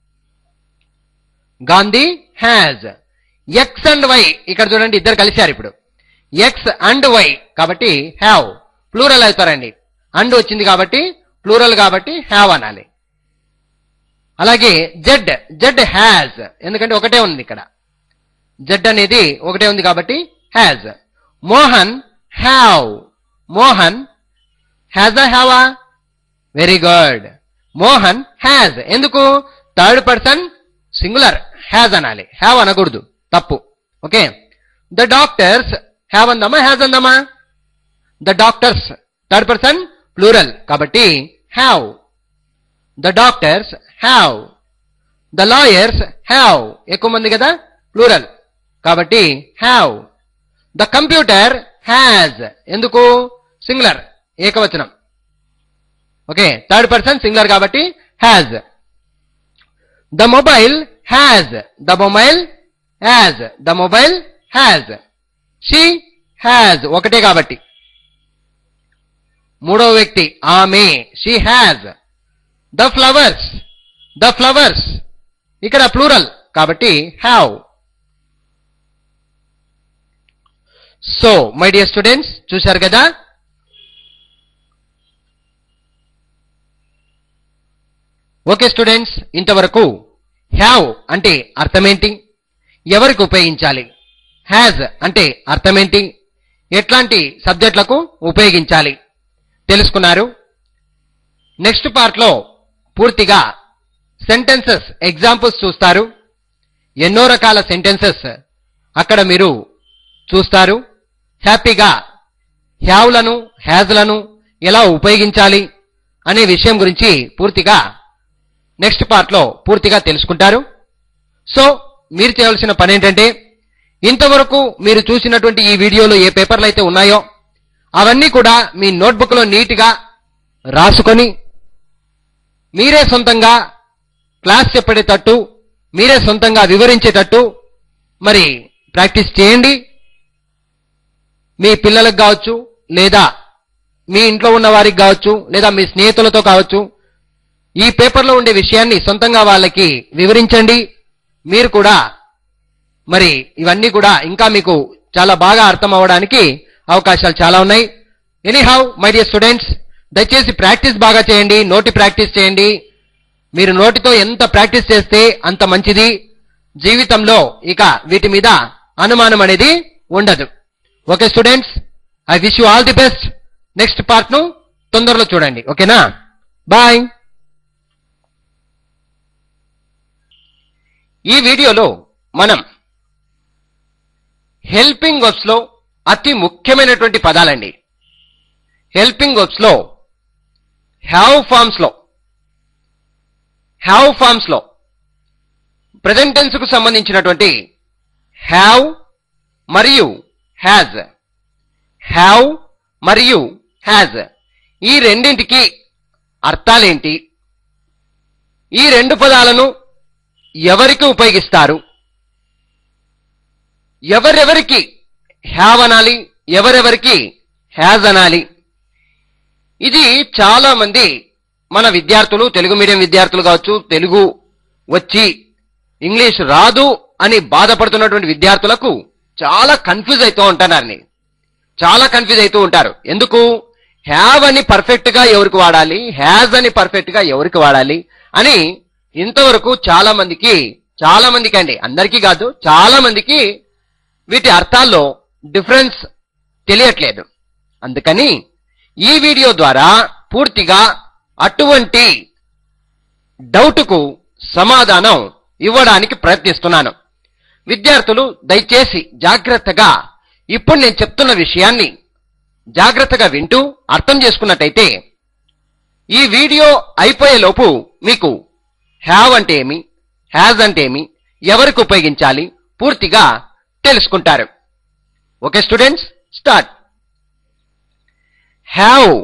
Gandhi has X and Y ఇక్కడ చూడండి ఇద్దరు కలిశారు ఇప్పుడు ఎక్స్ అండ్ వై కాబట్టి హ్యావ్ ప్లూరల్ అవుతారండి అండ్ వచ్చింది కాబట్టి ప్లూరల్ కాబట్టి హ్యావ్ అనాలి అలాగే జెడ్ జెడ్ హ్యాజ్ ఎందుకంటే ఒకటే ఉంది ఇక్కడ జెడ్ అనేది ఒకటే ఉంది కాబట్టి has Mohan have Mohan has అ హ్యావా వెరీ గుడ్ మోహన్ హ్యాజ్ ఎందుకు థర్డ్ పర్సన్ సింగులర్ హ్యాజ్ అనాలి హ్యావ్ అనకూడదు తప్పు ఓకే ద డాక్టర్స్ హ్యావ్ అందామా హ్యాజ్ అందామా the doctors third person plural కాబట్టి have the doctors have the lawyers have ఎక్కువ మంది కదా ప్లూరల్ కాబట్టి హ్యావ్ ద కంప్యూటర్ హ్యాజ్ ఎందుకు సింగులర్ ఏకవచనం ఓకే థర్డ్ పర్సన్ సింగులర్ కాబట్టి has the mobile has the mobile has the mobile has she has ఒకటే కాబట్టి మూడవ వ్యక్తి ఆమె she has the flowers the flowers ఇక్కడ ప్లూరల్ కాబట్టి have so my dear students చూశారు కదా ఓకే స్టూడెంట్స్ ఇంతవరకు హ్యావ్ అంటే అర్థమేంటి ఎవరికి ఉపయోగించాలి హ్యాజ్ అంటే అర్థమేంటి ఎట్లాంటి సబ్జెక్టులకు ఉపయోగించాలి తెలుసుకున్నారు నెక్స్ట్ పార్ట్లో పూర్తిగా సెంటెన్సెస్ ఎగ్జాంపుల్స్ చూస్తారు ఎన్నో రకాల సెంటెన్సెస్ అక్కడ మీరు చూస్తారు హ్యాపీగా హ్యావ్లను హ్యాజ్లను ఎలా ఉపయోగించాలి అనే విషయం గురించి పూర్తిగా నెక్స్ట్ పార్ట్లో పూర్తిగా తెలుసుకుంటారు సో మీరు చేయవలసిన పని ఏంటంటే ఇంతవరకు మీరు చూసినటువంటి ఈ వీడియోలో ఏ పేపర్లు అయితే ఉన్నాయో అవన్నీ కూడా మీ నోట్బుక్లో నీట్గా రాసుకొని మీరే సొంతంగా క్లాస్ చెప్పేటట్టు మీరే సొంతంగా వివరించేటట్టు మరి ప్రాక్టీస్ చేయండి మీ పిల్లలకు కావచ్చు లేదా మీ ఇంట్లో ఉన్న వారికి కావచ్చు లేదా మీ స్నేహితులతో కావచ్చు ఈ పేపర్లో ఉండే విషయాన్ని సొంతంగా వాళ్ళకి వివరించండి మీరు కూడా మరి ఇవన్నీ కూడా ఇంకా మీకు చాలా బాగా అర్థం అవ్వడానికి అవకాశాలు చాలా ఉన్నాయి ఎనీహౌ మై డియర్ స్టూడెంట్స్ దయచేసి ప్రాక్టీస్ బాగా చేయండి నోటి ప్రాక్టీస్ చేయండి మీరు నోటితో ఎంత ప్రాక్టీస్ చేస్తే అంత మంచిది జీవితంలో ఇక వీటి మీద అనుమానం అనేది ఉండదు okay students I wish you all the best next part ను తొందరలో చూడండి ఓకేనా బాయ్ ఈ వీడియోలో మనం హెల్పింగ్ వర్బ్స్ లో అతి ముఖ్యమైనటువంటి పదాలండి హెల్పింగ్ వర్బ్స్ లో హ్యావ్ ఫార్మ్స్ లో హ్యావ్ ఫార్మ్స్ లో ప్రజెంట్ టెన్స్ కు సంబంధించినటువంటి హ్యావ్ మరియు హ్యాజ్ హ్యావ్ మరియు హ్యాజ్ ఈ రెండింటికి అర్థాలేంటి ఈ రెండు పదాలను ఎవరికి ఉపయోగిస్తారు ఎవరెవరికి హ్యావ్ అనాలి ఎవరెవరికి హ్యాజ్ అనాలి ఇది చాలా మంది మన విద్యార్థులు తెలుగు మీడియం విద్యార్థులు కావచ్చు తెలుగు వచ్చి ఇంగ్లీష్ రాదు అని బాధపడుతున్నటువంటి విద్యార్థులకు చాలా కన్ఫ్యూజ్ అవుతూ ఉంటున్నారని చాలా కన్ఫ్యూజ్ అవుతూ ఉంటారు ఎందుకు హ్యావ్ అని పర్ఫెక్ట్ గా ఎవరికి వాడాలి హ్యాజ్ అని పర్ఫెక్ట్ గా ఎవరికి వాడాలి అని ఇంతవరకు చాలా మందికి చాలా మందికి అండి అందరికీ కాదు చాలా మందికి వీటి అర్థాల్లో డిఫరెన్స్ తెలియట్లేదు అందుకని ఈ వీడియో ద్వారా పూర్తిగా అటువంటి డౌట్కు సమాధానం ఇవ్వడానికి ప్రయత్నిస్తున్నాను విద్యార్థులు దయచేసి జాగ్రత్తగా ఇప్పుడు నేను చెప్తున్న విషయాన్ని జాగ్రత్తగా వింటూ అర్థం చేసుకున్నట్టయితే ఈ వీడియో అయిపోయేలోపు మీకు హ్యావ్ అంటే ఏమి హ్యాజ్ అంటే ఏమి ఎవరికి ఉపయోగించాలి పూర్తిగా తెలుసుకుంటారు okay students start have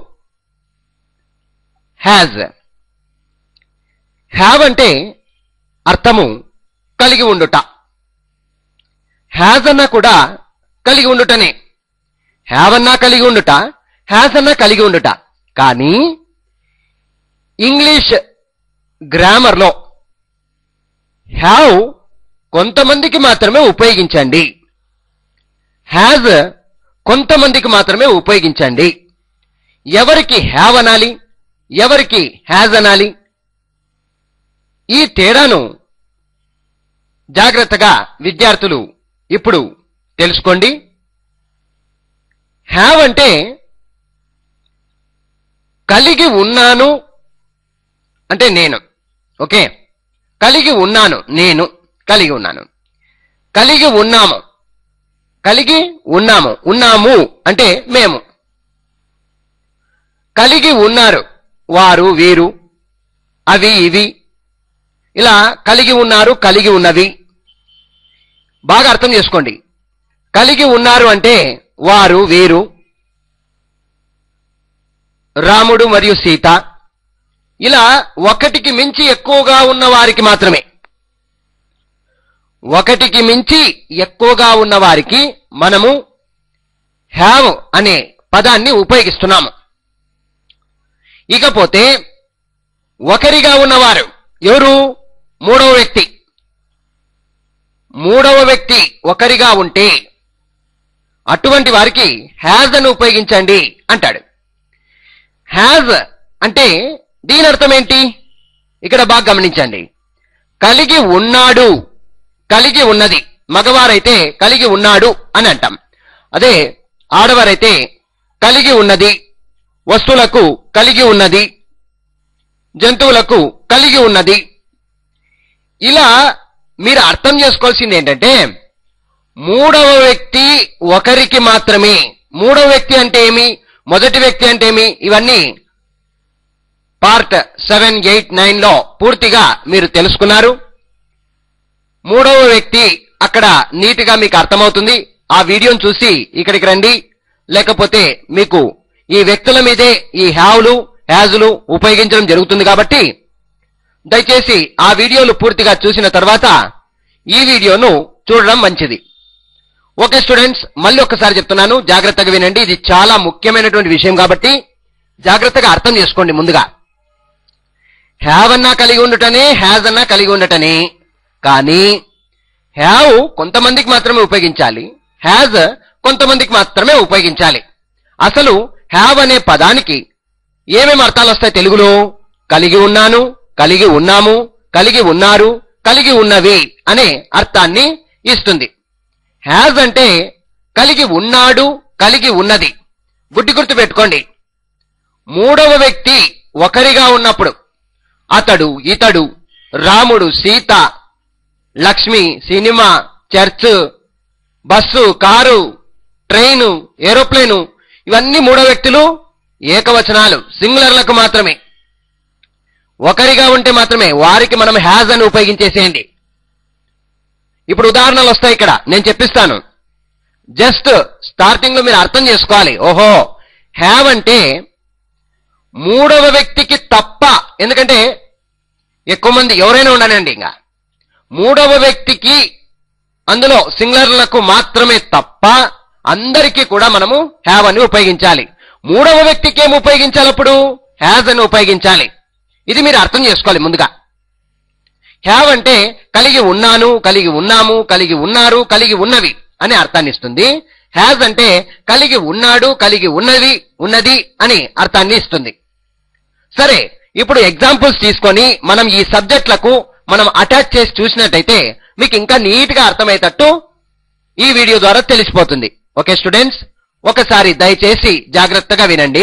has have అంటే అర్థము కలిగి ఉండుట హ్యాజ్ అన్నా కూడా కలిగి ఉండుటనే హ్యావ్ అన్నా కలిగి ఉండుట హ్యాజ్ అన్నా కలిగి ఉండుట కానీ ఇంగ్లీష్ గ్రామర్లో హ్యావ్ కొంతమందికి మాత్రమే ఉపయోగించండి హ్యాజ్ కొంతమందికి మాత్రమే ఉపయోగించండి ఎవరికి హ్యావ్ అనాలి ఎవరికి హ్యాజ్ అనాలి ఈ తేడాను జాగ్రత్తగా విద్యార్థులు ఇప్పుడు తెలుసుకోండి హ్యావ్ అంటే కలిగి ఉన్నాను అంటే నేను ఓకే కలిగి ఉన్నాను నేను కలిగి ఉన్నాను కలిగి ఉన్నాము కలిగి ఉన్నాము ఉన్నాము అంటే మేము కలిగి ఉన్నారు వారు వీరు అవి ఇవి ఇలా కలిగి ఉన్నారు కలిగి ఉన్నవి బాగా అర్థం చేసుకోండి కలిగి ఉన్నారు అంటే వారు వీరు రాముడు మరియు సీత ఇలా ఒకటికి మించి ఎక్కువగా ఉన్న వారికి మాత్రమే ఒకటికి మించి ఎక్కువగా ఉన్న వారికి మనము హ్యావ్ అనే పదాన్ని ఉపయోగిస్తున్నాము ఇకపోతే ఒకరిగా ఉన్నవారు ఎవరు మూడవ వ్యక్తి మూడవ వ్యక్తి ఒకరిగా ఉంటే అటువంటి వారికి హ్యాజ్ అని ఉపయోగించండి అంటాడు హ్యాజ్ అంటే దీని అర్థం ఏంటి ఇక్కడ బాగా గమనించండి కలిగి ఉన్నాడు కలిగి ఉన్నది మగవారైతే కలిగి ఉన్నాడు అని అంటాం అదే ఆడవారైతే కలిగి ఉన్నది వస్తువులకు కలిగి ఉన్నది జంతువులకు కలిగి ఉన్నది ఇలా మీరు అర్థం చేసుకోవాల్సింది ఏంటంటే మూడవ వ్యక్తి ఒకరికి మాత్రమే మూడవ వ్యక్తి అంటే ఏమి మొదటి వ్యక్తి అంటే ఏమి ఇవన్నీ పార్ట్ సెవెన్ ఎయిట్ నైన్ లో పూర్తిగా మీరు తెలుసుకున్నారు మూడవ వ్యక్తి అక్కడ నీట్ గా మీకు అర్థమవుతుంది ఆ వీడియోను చూసి ఇక్కడికి రండి లేకపోతే మీకు ఈ వ్యక్తుల మీదే ఈ హ్యావ్లు హ్యాజులు ఉపయోగించడం జరుగుతుంది కాబట్టి దయచేసి ఆ వీడియోలు పూర్తిగా చూసిన తర్వాత ఈ వీడియోను చూడడం మంచిది ఓకే స్టూడెంట్స్ మళ్ళీ ఒక్కసారి చెప్తున్నాను జాగ్రత్తగా వినండి ఇది చాలా ముఖ్యమైనటువంటి విషయం కాబట్టి జాగ్రత్తగా అర్థం చేసుకోండి ముందుగా హ్యావ్ అన్నా కలిగి ఉండటనే హ్యాజ్ అన్నా కలిగి ఉండటనే కానీ హ్యావ్ కొంతమందికి మాత్రమే ఉపయోగించాలి హ్యాజ్ కొంతమందికి మాత్రమే ఉపయోగించాలి అసలు హ్యావ్ అనే పదానికి ఏమేమి అర్థాలు వస్తాయి తెలుగులో కలిగి ఉన్నాను కలిగి ఉన్నాము కలిగి ఉన్నారు కలిగి ఉన్నవి అనే అర్థాన్ని ఇస్తుంది హ్యాజ్ అంటే కలిగి ఉన్నాడు కలిగి ఉన్నది గుడ్డి గుర్తు పెట్టుకోండి మూడవ వ్యక్తి ఒకరిగా ఉన్నప్పుడు అతడు ఇతడు రాముడు Sita Lakshmi cinema church bus car train aeroplane ఇవన్నీ మూడో వ్యక్తులు ఏకవచనాలు సింగులర్లకు మాత్రమే ఒకరిగా ఉంటే మాత్రమే వారికి మనం హ్యాజ్ అని ఉపయోగించేసేయండి ఇప్పుడు ఉదాహరణలు వస్తాయి ఇక్కడ నేను చెప్పిస్తాను జస్ట్ స్టార్టింగ్ లో మీరు అర్థం చేసుకోవాలి ఓహో హ్యావ్ అంటే మూడవ వ్యక్తికి తప్ప ఎందుకంటే ఎక్కువ మంది ఎవరైనా ఉండనండి ఇంకా మూడవ వ్యక్తికి అందులో సింగులర్లకు మాత్రమే తప్ప అందరికీ కూడా మనము హ్యావ్ అని ఉపయోగించాలి మూడవ వ్యక్తికి ఏమి ఉపయోగించాలి అప్పుడు హ్యాజ్ అని ఉపయోగించాలి ఇది మీరు అర్థం చేసుకోవాలి ముందుగా హ్యావ్ అంటే కలిగి ఉన్నాను కలిగి ఉన్నాము కలిగి ఉన్నారు కలిగి ఉన్నవి అనే అర్థాన్ని ఇస్తుంది హ్యాజ్ అంటే కలిగి ఉన్నాడు కలిగి ఉన్నది ఉన్నది అని అర్థాన్ని ఇస్తుంది సరే ఇప్పుడు ఎగ్జాంపుల్స్ తీసుకొని మనం ఈ సబ్జెక్టులకు మనం అటాచ్ చేసి చూసినట్టయితే మీకు ఇంకా నీట్ గా అర్థమయ్యేటట్టు ఈ వీడియో ద్వారా తెలిసిపోతుంది ఓకే స్టూడెంట్స్ ఒకసారి దయచేసి జాగ్రత్తగా వినండి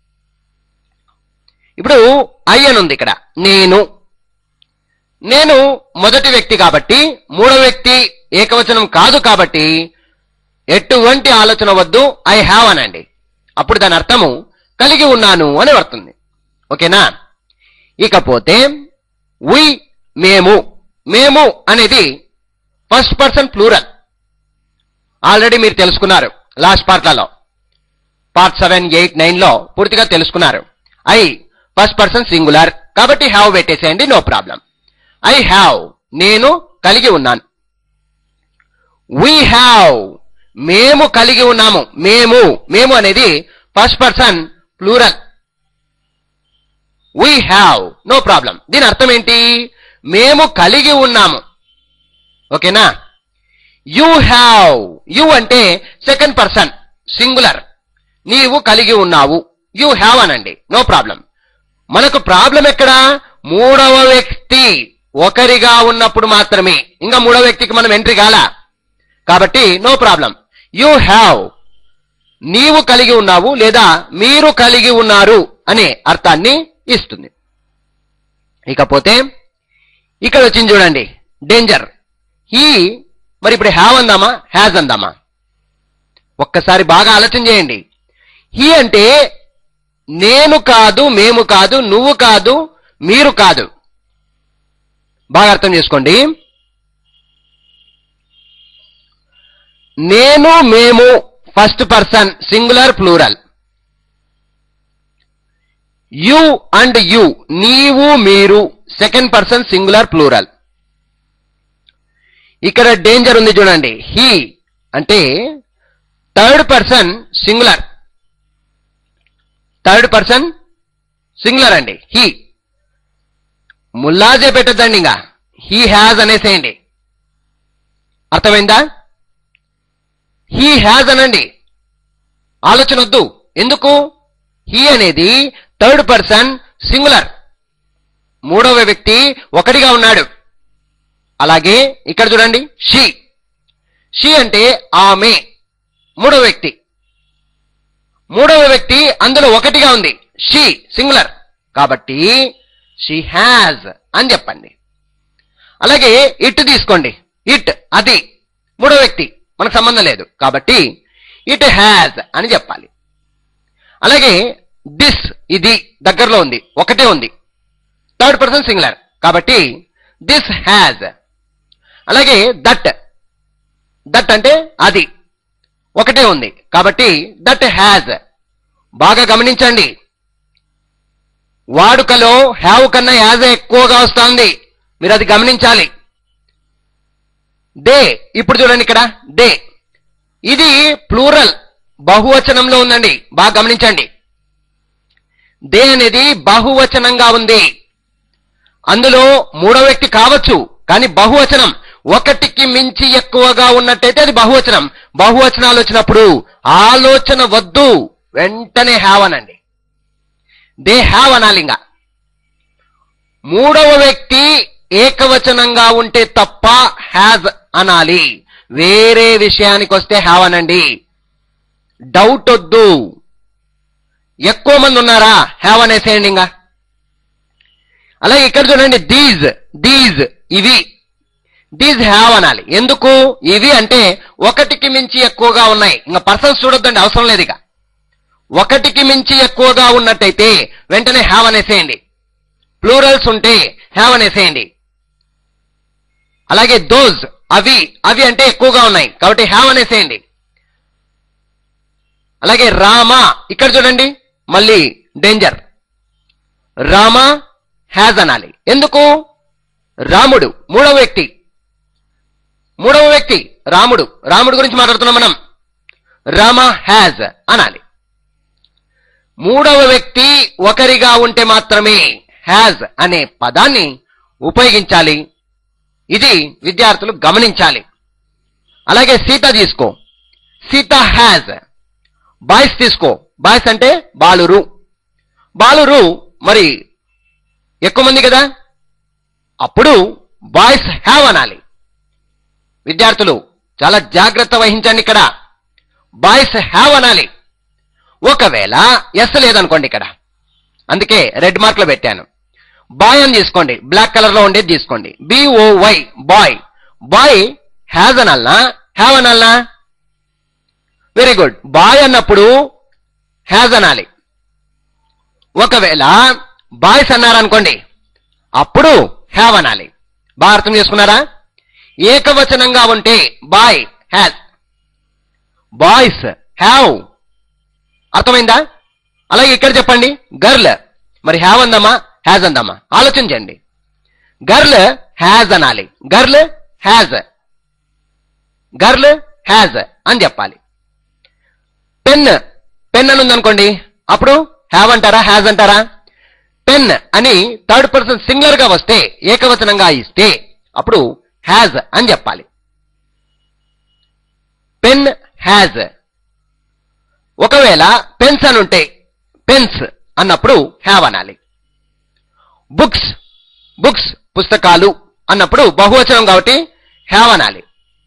ఇప్పుడు ఐ అని ఉంది ఇక్కడ నేను నేను మొదటి వ్యక్తి కాబట్టి మూడో వ్యక్తి ఏకవచనం కాదు కాబట్టి ఎటువంటి ఆలోచన వద్దు ఐ హ్యావ్ అనండి అప్పుడు దాని అర్థము కలిగి ఉన్నాను అని పడుతుంది ఓకేనా ఇకపోతే వి మేము మేము అనేది ఫస్ట్ పర్సన్ ప్లూరల్ ఆల్రెడీ మీరు తెలుసుకున్నారు లాస్ట్ పార్ట్లలో పార్ట్ సెవెన్ ఎయిట్ నైన్ లో పూర్తిగా తెలుసుకున్నారు ఐ ఫస్ట్ పర్సన్ సింగులర్ కాబట్టి హ్యావ్ పెట్టేసేయండి నో ప్రాబ్లం ఐ హ్యావ్ నేను కలిగి ఉన్నాను వి హ్యావ్ మేము కలిగి ఉన్నాము మేము మేము అనేది first person plural we have no problem దీని అర్థం ఏంటి మేము కలిగి ఉన్నాము ఓకేనా యు హ్యావ్ యు అంటే సెకండ్ పర్సన్ సింగులర్ నీవు కలిగి ఉన్నావు యు హ్యావ్ అనండి నో ప్రాబ్లం మనకు ప్రాబ్లం ఎక్కడ మూడవ వ్యక్తి ఒకరిగా ఉన్నప్పుడు మాత్రమే ఇంకా మూడవ వ్యక్తికి మనం ఎంట్రీ కాలా కాబట్టి నో ప్రాబ్లం యు హ్యావ్ నీవు కలిగి ఉన్నావు లేదా మీరు కలిగి ఉన్నారు అనే అర్థాన్ని ఇస్తుంది ఇకపోతే ఇక్కడ వచ్చింది చూడండి డేంజర్ ఈ మరి ఇప్పుడు హ్యావ్ అందామా హ్యాజ్ అందామా ఒక్కసారి బాగా ఆలోచన చేయండి హీ అంటే నేను కాదు మేము కాదు నువ్వు కాదు మీరు కాదు బాగా అర్థం చేసుకోండి నేను మేము first person singular plural you and you నీవు మీరు సెకండ్ పర్సన్ సింగులర్ ప్లూరల్ ఇక్కడ డేంజర్ ఉంది చూడండి హీ అంటే third person singular third person singular అండి హీ ముల్లాజే పెట్టద్దండి ఇంకా హీ హ్యాజ్ అనేసేయండి అర్థమైందా హీ హ్యాజ్ అనండి ఆలోచన వద్దు ఎందుకు హీ అనేది థర్డ్ పర్సన్ సింగులర్ మూడవ వ్యక్తి ఒకటిగా ఉన్నాడు అలాగే ఇక్కడ చూడండి షీ షీ అంటే ఆమె మూడవ వ్యక్తి మూడవ వ్యక్తి అందులో ఒకటిగా ఉంది షీ సింగులర్ కాబట్టి షీ హ్యాజ్ అని చెప్పండి అలాగే ఇట్ తీసుకోండి ఇట్ అది మూడో వ్యక్తి మనకు సంబంధం లేదు కాబట్టి ఇట్ హ్యాజ్ అని చెప్పాలి అలాగే దిస్ ఇది దగ్గరలో ఉంది ఒకటే ఉంది థర్డ్ పర్సన్ సింగులర్ కాబట్టి దిస్ హ్యాజ్ అలాగే దట్ దట్ అంటే అది ఒకటే ఉంది కాబట్టి దట్ హ్యాజ్ బాగా గమనించండి వాడుకలో హ్యావ్ కన్నా యాజ్ ఎక్కువగా వస్తుంది మీరు అది గమనించాలి దే ఇప్పుడు చూడండి ఇక్కడ దే ఇది ప్లూరల్ బహువచనంలో ఉందండి బాగా గమనించండి దే అనేది బహువచనంగా ఉంది అందులో మూడో వ్యక్తి కావచ్చు కానీ బహువచనం ఒకటికి మించి ఎక్కువగా ఉన్నట్టయితే అది బహువచనం బహువచనాలు వచ్చినప్పుడు ఆలోచన వద్దు వెంటనే హ్యావ్ అనండి దే హ్యావ్ అనాలి ఇంకా మూడవ వ్యక్తి ఏకవచనంగా ఉంటే తప్ప హ్యాజ్ అనాలి వేరే విషయానికి వస్తే హ్యావ్ అనండి డౌట్ వద్దు ఎక్కువ మంది ఉన్నారా హ్యావ్ అనేసేయండి ఇంకా అలాగే ఇక్కడ చూడండి దీస్ దీస్ ఇవి దీస్ హ్యావ్ అనాలి ఎందుకు ఇవి అంటే ఒకటికి మించి ఎక్కువగా ఉన్నాయి ఇంకా పర్సన్స్ చూడొద్దండి అవసరం లేదు ఇక ఒకటికి మించి ఎక్కువగా ఉన్నట్టయితే వెంటనే హ్యావ్ అనేసేయండి ప్లూరల్స్ ఉంటే హ్యావ్ అనేసేయండి అలాగే దోజ్ అవి అవి అంటే ఎక్కువగా ఉన్నాయి కాబట్టి హ్యావ్ అనేసేయండి అలాగే రామ ఇక్కడ చూడండి మళ్ళీ డేంజర్ రామ హ్యాజ్ అనాలి ఎందుకు రాముడు మూడవ వ్యక్తి మూడవ వ్యక్తి రాముడు రాముడు గురించి మాట్లాడుతున్నాం మనం రామ హ్యాజ్ అనాలి మూడవ వ్యక్తి ఒకరిగా ఉంటే మాత్రమే హ్యాజ్ అనే పదాన్ని ఉపయోగించాలి ఇది విద్యార్థులు గమనించాలి అలాగే సీత తీసుకో సీత హ్యాజ్ బాయ్స్ తీసుకో బాయ్స్ అంటే బాలురు బాలురు మరి ఎక్కువ మంది కదా అప్పుడు బాయ్స్ హ్యావ్ అనాలి విద్యార్థులు చాలా జాగ్రత్త వహించండి ఇక్కడ బాయ్స్ హ్యావ్ అనాలి ఒకవేళ ఎస్ లేదనుకోండి ఇక్కడ అందుకే రెడ్ మార్క్ లో పెట్టాను బాయ్ అని తీసుకోండి బ్లాక్ కలర్ లో ఉండేది తీసుకోండి బిఓవై బాయ్ బాయ్ హ్యాజ్ అనాలనా హ్యావ్ అనాలనా వెరీ గుడ్ బాయ్ అన్నప్పుడు హ్యాజ్ అనాలి ఒకవేళ బాయ్స్ అన్నారనుకోండి అప్పుడు హ్యావ్ అనాలి బాగా అర్థం చేసుకున్నారా ఏకవచనంగా ఉంటే బాయ్ హ్యాజ్ బాయ్స్ హ్యావ్ అర్థమైందా అలాగే ఇక్కడ చెప్పండి గర్ల్ మరి హ్యావ్ అందామా హ్యాజ్ అందామా ఆలోచించండి గర్ల్ హ్యాజ్ అనాలి గర్ల్ హ్యాజ్ గర్ల్ హ్యాజ్ అని చెప్పాలి పెన్ పెన్ అని ఉందనుకోండి అప్పుడు హ్యావ్ అంటారా హ్యాజ్ అంటారా పెన్ అని థర్డ్ పర్సన్ సింగులర్ గా వస్తే ఏకవచనంగా ఇస్తే అప్పుడు హ్యాజ్ అని చెప్పాలి పెన్ హ్యాజ్ ఒకవేళ పెన్స్ అని ఉంటే పెన్స్ అన్నప్పుడు హ్యావ్ అనాలి బుక్స్ బుక్స్ పుస్తకాలు అన్నప్పుడు బహువచనం కాబట్టి హ్యావ్ అనాలి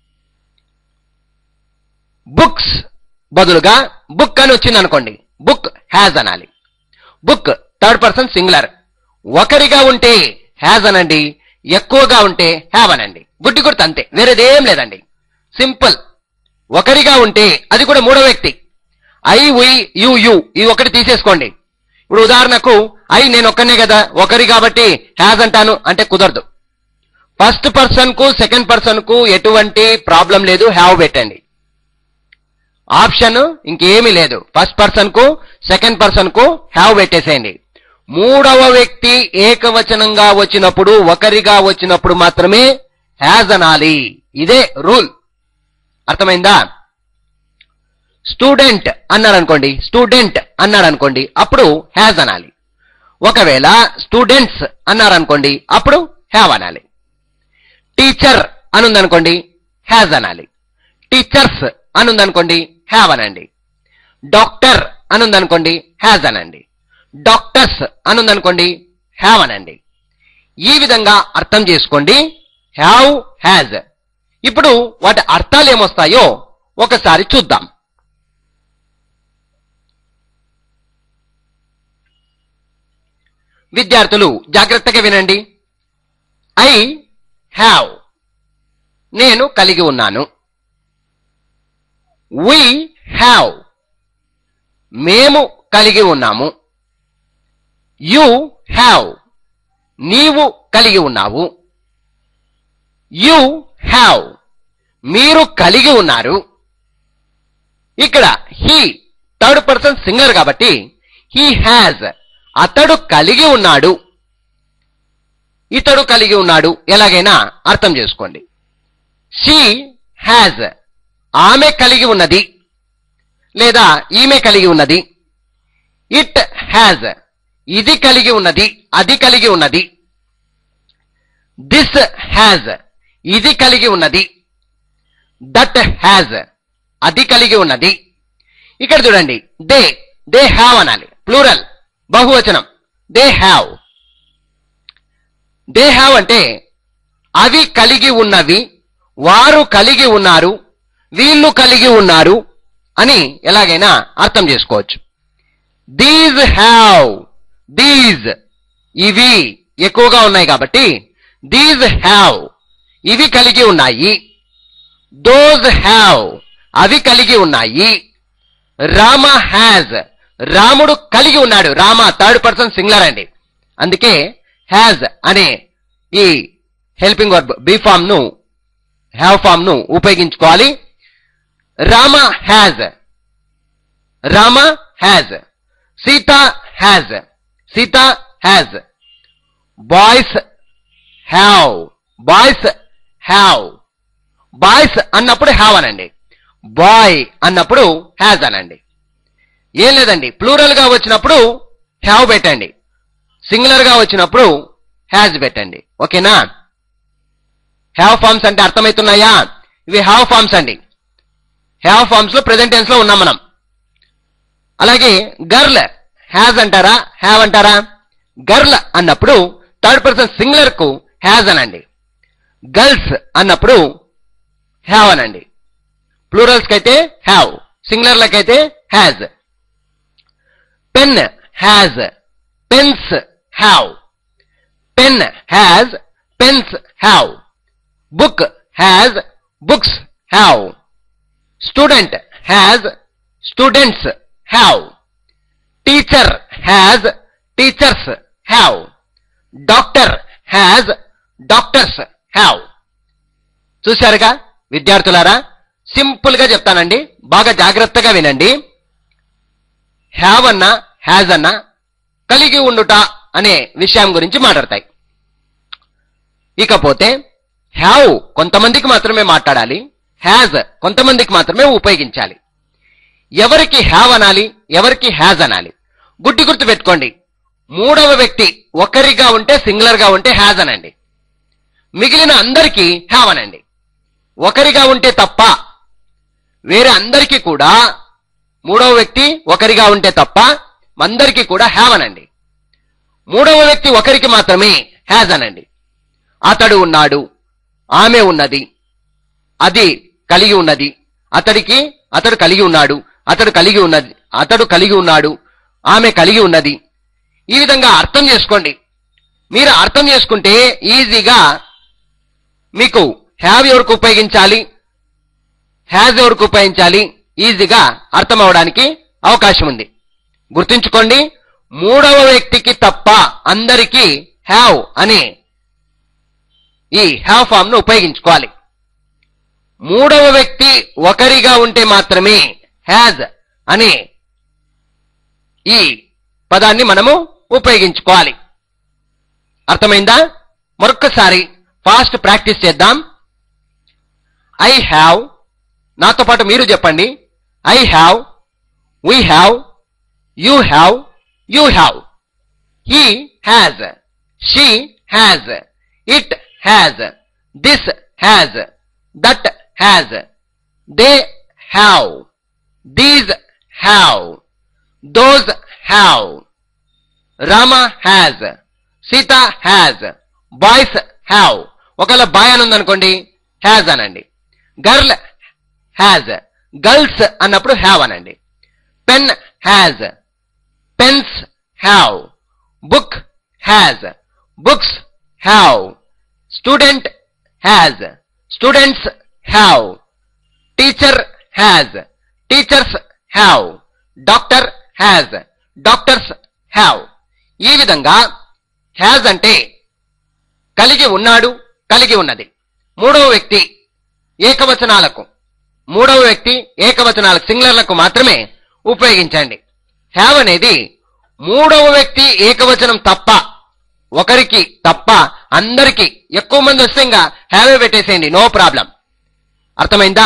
బుక్స్ బదులుగా బుక్ అని వచ్చింది అనుకోండి బుక్ హ్యాజ్ అనాలి బుక్ థర్డ్ పర్సన్ సింగులర్ ఒకరిగా ఉంటే హ్యాజ్ అనండి ఎక్కువగా ఉంటే హ్యావ్ అనండి గుడ్డి గుర్తు అంతే వేరేదేం లేదండి సింపుల్ ఒకరిగా ఉంటే అది కూడా మూడో వ్యక్తి ఐ ఉయ్ యు యు ఇది ఒకటి తీసేసుకోండి ఇప్పుడు ఉదాహరణకు ఐ నేను ఒక్కనే కదా ఒకరి కాబట్టి హ్యాజ్ అంటాను అంటే కుదరదు ఫస్ట్ పర్సన్ కు సెకండ్ పర్సన్ కు ఎటువంటి ప్రాబ్లం లేదు హ్యావ్ పెట్టండి ఆప్షన్ ఇంకేమీ లేదు ఫస్ట్ పర్సన్ కు సెకండ్ పర్సన్ కు హ్యావ్ పెట్టేసేయండి మూడవ వ్యక్తి ఏకవచనంగా వచ్చినప్పుడు ఒకరిగా వచ్చినప్పుడు మాత్రమే హ్యాజ్ అనాలి ఇదే రూల్ అర్థమైందా స్టూడెంట్ అన్నాడు అనుకోండి స్టూడెంట్ అన్నాడు అనుకోండి అప్పుడు హ్యాజ్ అనాలి ఒకవేళ స్టూడెంట్స్ అన్నారు అనుకోండి అప్పుడు హ్యావ్ అనాలి టీచర్ అనుందనుకోండి హ్యాజ్ అనాలి టీచర్స్ అనుందనుకోండి హ్యావ్ అనండి డాక్టర్ అనుందనుకోండి హ్యాజ్ అనండి డాక్టర్స్ అనుందనుకోండి హ్యావ్ అనండి ఈ విధంగా అర్థం చేసుకోండి హ్యావ్ హ్యాజ్ ఇప్పుడు వాటి అర్థాలు ఏమొస్తాయో ఒకసారి చూద్దాం విద్యార్థులు జాగ్రత్తగా వినండి ఐ హ్యావ్ నేను కలిగి ఉన్నాను వి హ్యావ్ మేము కలిగి ఉన్నాము యు హ్యావ్ నీవు కలిగి ఉన్నావు యు హ్యావ్ మీరు కలిగి ఉన్నారు ఇక్కడ హీ థర్డ్ పర్సన్ సింగర్ కాబట్టి హీ హ్యాజ్ అతడు కలిగి ఉన్నాడు ఇతడు కలిగి ఉన్నాడు ఎలాగైనా అర్థం చేసుకోండి షీ హ్యాజ్ ఆమె కలిగి ఉన్నది లేదా ఈమె కలిగి ఉన్నది ఇట్ హ్యాజ్ ఇది కలిగి ఉన్నది అది కలిగి ఉన్నది దిస్ హ్యాజ్ ఇది కలిగి ఉన్నది దట్ హ్యాజ్ అది కలిగి ఉన్నది ఇక్కడ చూడండి దే దే హ్యావ్ అనాలి ప్లూరల్ బహువచనం దే హ్యావ్ దే హ్యావ్ అంటే అవి కలిగి ఉన్నవి వారు కలిగి ఉన్నారు వీళ్ళు కలిగి ఉన్నారు అని ఎలాగైనా అర్థం చేసుకోవచ్చు దీస్ హ్యావ్ దీస్ ఇవి ఎక్కువగా ఉన్నాయి కాబట్టి దీస్ హ్యావ్ ఇవి కలిగి ఉన్నాయి దోస్ హ్యావ్ అవి కలిగి ఉన్నాయి రామ హ్యాజ్ రాముడు కలిగి ఉన్నాడు రామ థర్డ్ పర్సన్ సింగులర్ అండి అందుకే హ్యాజ్ అనే ఈ హెల్పింగ్ వర్బ్ బీ ఫామ్ ను హ్యావ్ ఫామ్ ను ఉపయోగించుకోవాలి Rama has Rama has Sita has Sita has boys have boys have boys అన్నప్పుడు హ్యావ్ అనండి బాయ్ అన్నప్పుడు హ్యాజ్ అనండి ఏం లేదండి ప్లూరల్ గా వచ్చినప్పుడు హ్యావ్ పెట్టండి సింగులర్ గా వచ్చినప్పుడు హ్యాజ్ పెట్టండి ఓకేనా హ్యావ్ ఫార్మ్స్ అంటే అర్థమవుతున్నాయా ఇవి హ్యావ్ ఫార్మ్స్ అండి హ్యావ్ ఫార్మ్స్ లో ప్రెసెంట్ టెన్స్ లో ఉన్నాం మనం అలాగే గర్ల్ హ్యాజ్ అంటారా హ్యావ్ అంటారా గర్ల్ అన్నప్పుడు థర్డ్ పర్సన్ సింగులర్ కు హ్యాజ్ అనండి గర్ల్స్ అన్నప్పుడు హ్యావ్ అనండి ప్లూరల్స్ కైతే హ్యావ్ సింగులర్లకైతే has pen has pens have pen has pens have book has books have student has students have teacher has teachers have doctor has doctors have చూశారుగా విద్యార్థులారా సింపుల్ గా చెప్తానండి బాగా జాగ్రత్తగా వినండి హ్యావ్ అన్న హ్యాజ్ అన్న కలిగి ఉండుట అనే విషయం గురించి మాట్లాడతాయి ఇకపోతే హ్యావ్ కొంతమందికి మాత్రమే మాట్లాడాలి హ్యాజ్ కొంతమందికి మాత్రమే ఉపయోగించాలి ఎవరికి హ్యావ్ అనాలి ఎవరికి హ్యాజ్ అనాలి గుడ్డి గుర్తు పెట్టుకోండి మూడవ వ్యక్తి ఒకరిగా ఉంటే సింగులర్ గా ఉంటే హ్యాజ్ అనండి మిగిలిన అందరికీ హ్యావ్ అనండి ఒకరిగా ఉంటే తప్ప వేరే అందరికీ కూడా మూడవ వ్యక్తి ఒకరిగా ఉంటే తప్ప అందరికీ కూడా హ్యావ్ అనండి మూడవ వ్యక్తి ఒకరికి మాత్రమే హ్యాజ్ అనండి అతడు ఉన్నాడు ఆమె ఉన్నది అది కలిగి ఉన్నది అతడికి అతడు కలిగి ఉన్నాడు అతడు కలిగి ఉన్నది అతడు కలిగి ఉన్నాడు ఆమె కలిగి ఉన్నది ఈ విధంగా అర్థం చేసుకోండి మీరు అర్థం చేసుకుంటే ఈజీగా మీకు హ్యావ్ ఎవరికి ఉపయోగించాలి హ్యాజ్ ఎవరికి ఉపయోగించాలి ఈజీగా అర్థం అవడానికి అవకాశం ఉంది గుర్తుంచుకోండి మూడవ వ్యక్తికి తప్ప అందరికీ హ్యావ్ అనే ఈ హ్యావ్ ఫామ్ ను ఉపయోగించుకోవాలి మూడవ వ్యక్తి ఒకరిగా ఉంటే మాత్రమే హ్యాజ్ అనే ఈ పదాన్ని మనము ఉపయోగించుకోవాలి అర్థమైందా మరొక్కసారి ఫాస్ట్ ప్రాక్టీస్ చేద్దాం ఐ హ్యావ్ నాతో పాటు మీరు చెప్పండి I have we have you have you have he has she has it has this has that has they have these have those have Rama has Sita has boys have ఒకవేళ బాయ్ అని ఉందనుకోండి హ్యాజ్ అనండి గర్ల్ హ్యాజ్ గర్ల్స్ అన్నప్పుడు హ్యావ్ అనండి pen has pens have book has books have student has students have teacher has teachers have doctor has doctors have ఈ విధంగా హ్యాజ్ అంటే కలిగి ఉన్నాడు కలిగి ఉన్నది మూడవ వ్యక్తి ఏకవచనాలకు మూడవ వ్యక్తి ఏకవచనాలకు సింగులర్లకు మాత్రమే ఉపయోగించండి హ్యావ్ అనేది మూడవ వ్యక్తి ఏకవచనం తప్ప ఒకరికి తప్ప అందరికి ఎక్కువ మంది వస్తే ఇంకా హ్యావే పెట్టేసేయండి నో ప్రాబ్లం అర్థమైందా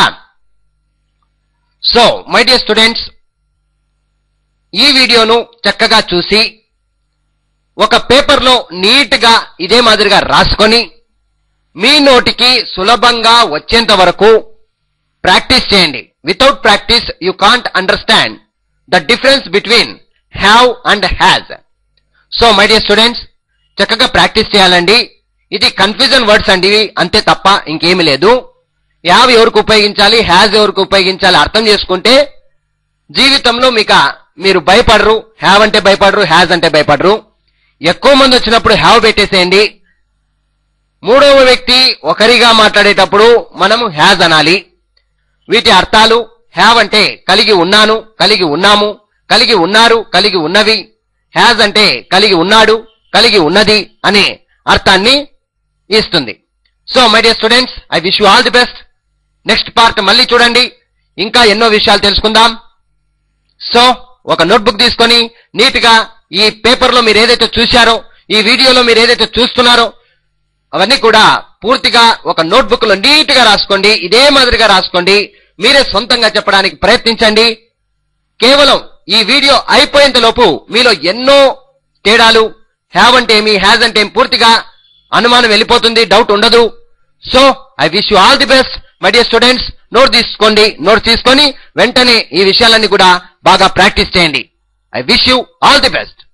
సో మై డియర్ స్టూడెంట్స్ ఈ వీడియోను చక్కగా చూసి ఒక పేపర్లో నీట్గా ఇదే మాదిరిగా రాసుకొని మీ నోటికి సులభంగా వచ్చేంత వరకు ప్రాక్టీస్ చేయండి without practice you can't understand the difference between have and has so my dear students చక్కగా ప్రాక్టీస్ చేయాలండి ఇది కన్ఫ్యూజన్ వర్డ్స్ అండి ఇవి అంతే తప్ప ఇంకేమీ లేదు హ్యావ్ ఎవరికి ఉపయోగించాలి హ్యాజ్ ఎవరికి ఉపయోగించాలి అర్థం చేసుకుంటే జీవితంలో మీకు మీరు భయపడరు హ్యావ్ అంటే భయపడరు హ్యాజ్ అంటే భయపడరు ఎక్కువ మంది వచ్చినప్పుడు హ్యావ్ పెట్టేసేయండి మూడవ వ్యక్తి ఒకరిగా మాట్లాడేటప్పుడు మనము హ్యాజ్ అనాలి వీటి అర్థాలు హ్యావ్ అంటే కలిగి ఉన్నాను కలిగి ఉన్నాము కలిగి ఉన్నారు కలిగి ఉన్నవి హ్యాజ్ అంటే కలిగి ఉన్నాడు కలిగి ఉన్నది అనే అర్థాన్ని ఇస్తుంది so my dear students I wish you all the best next part మళ్ళీ చూడండి ఇంకా ఎన్నో విషయాలు తెలుసుకుందాం సో ఒక నోట్బుక్ తీసుకొని నీట్ గా ఈ పేపర్ లో మీరు ఏదైతే చూశారో ఈ వీడియోలో మీరు ఏదైతే చూస్తున్నారో అవన్నీ కూడా పూర్తిగా ఒక నోట్బుక్ లో నీట్ గా రాసుకోండి ఇదే మాదిరిగా రాసుకోండి మీరే సొంతంగా చెప్పడానికి ప్రయత్నించండి కేవలం ఈ వీడియో అయిపోయేంత లోపు మీలో ఎన్నో తేడాలు హ్యావ్ అంటే ఏమి హ్యాజ్ అంటే ఏమి పూర్తిగా అనుమానం వెళ్ళిపోతుంది డౌట్ ఉండదు so I wish you all the best my dear students note తీసుకోండి నోట్ తీసుకొని వెంటనే ఈ విషయాలన్నీ కూడా బాగా ప్రాక్టీస్ చేయండి I wish you all the best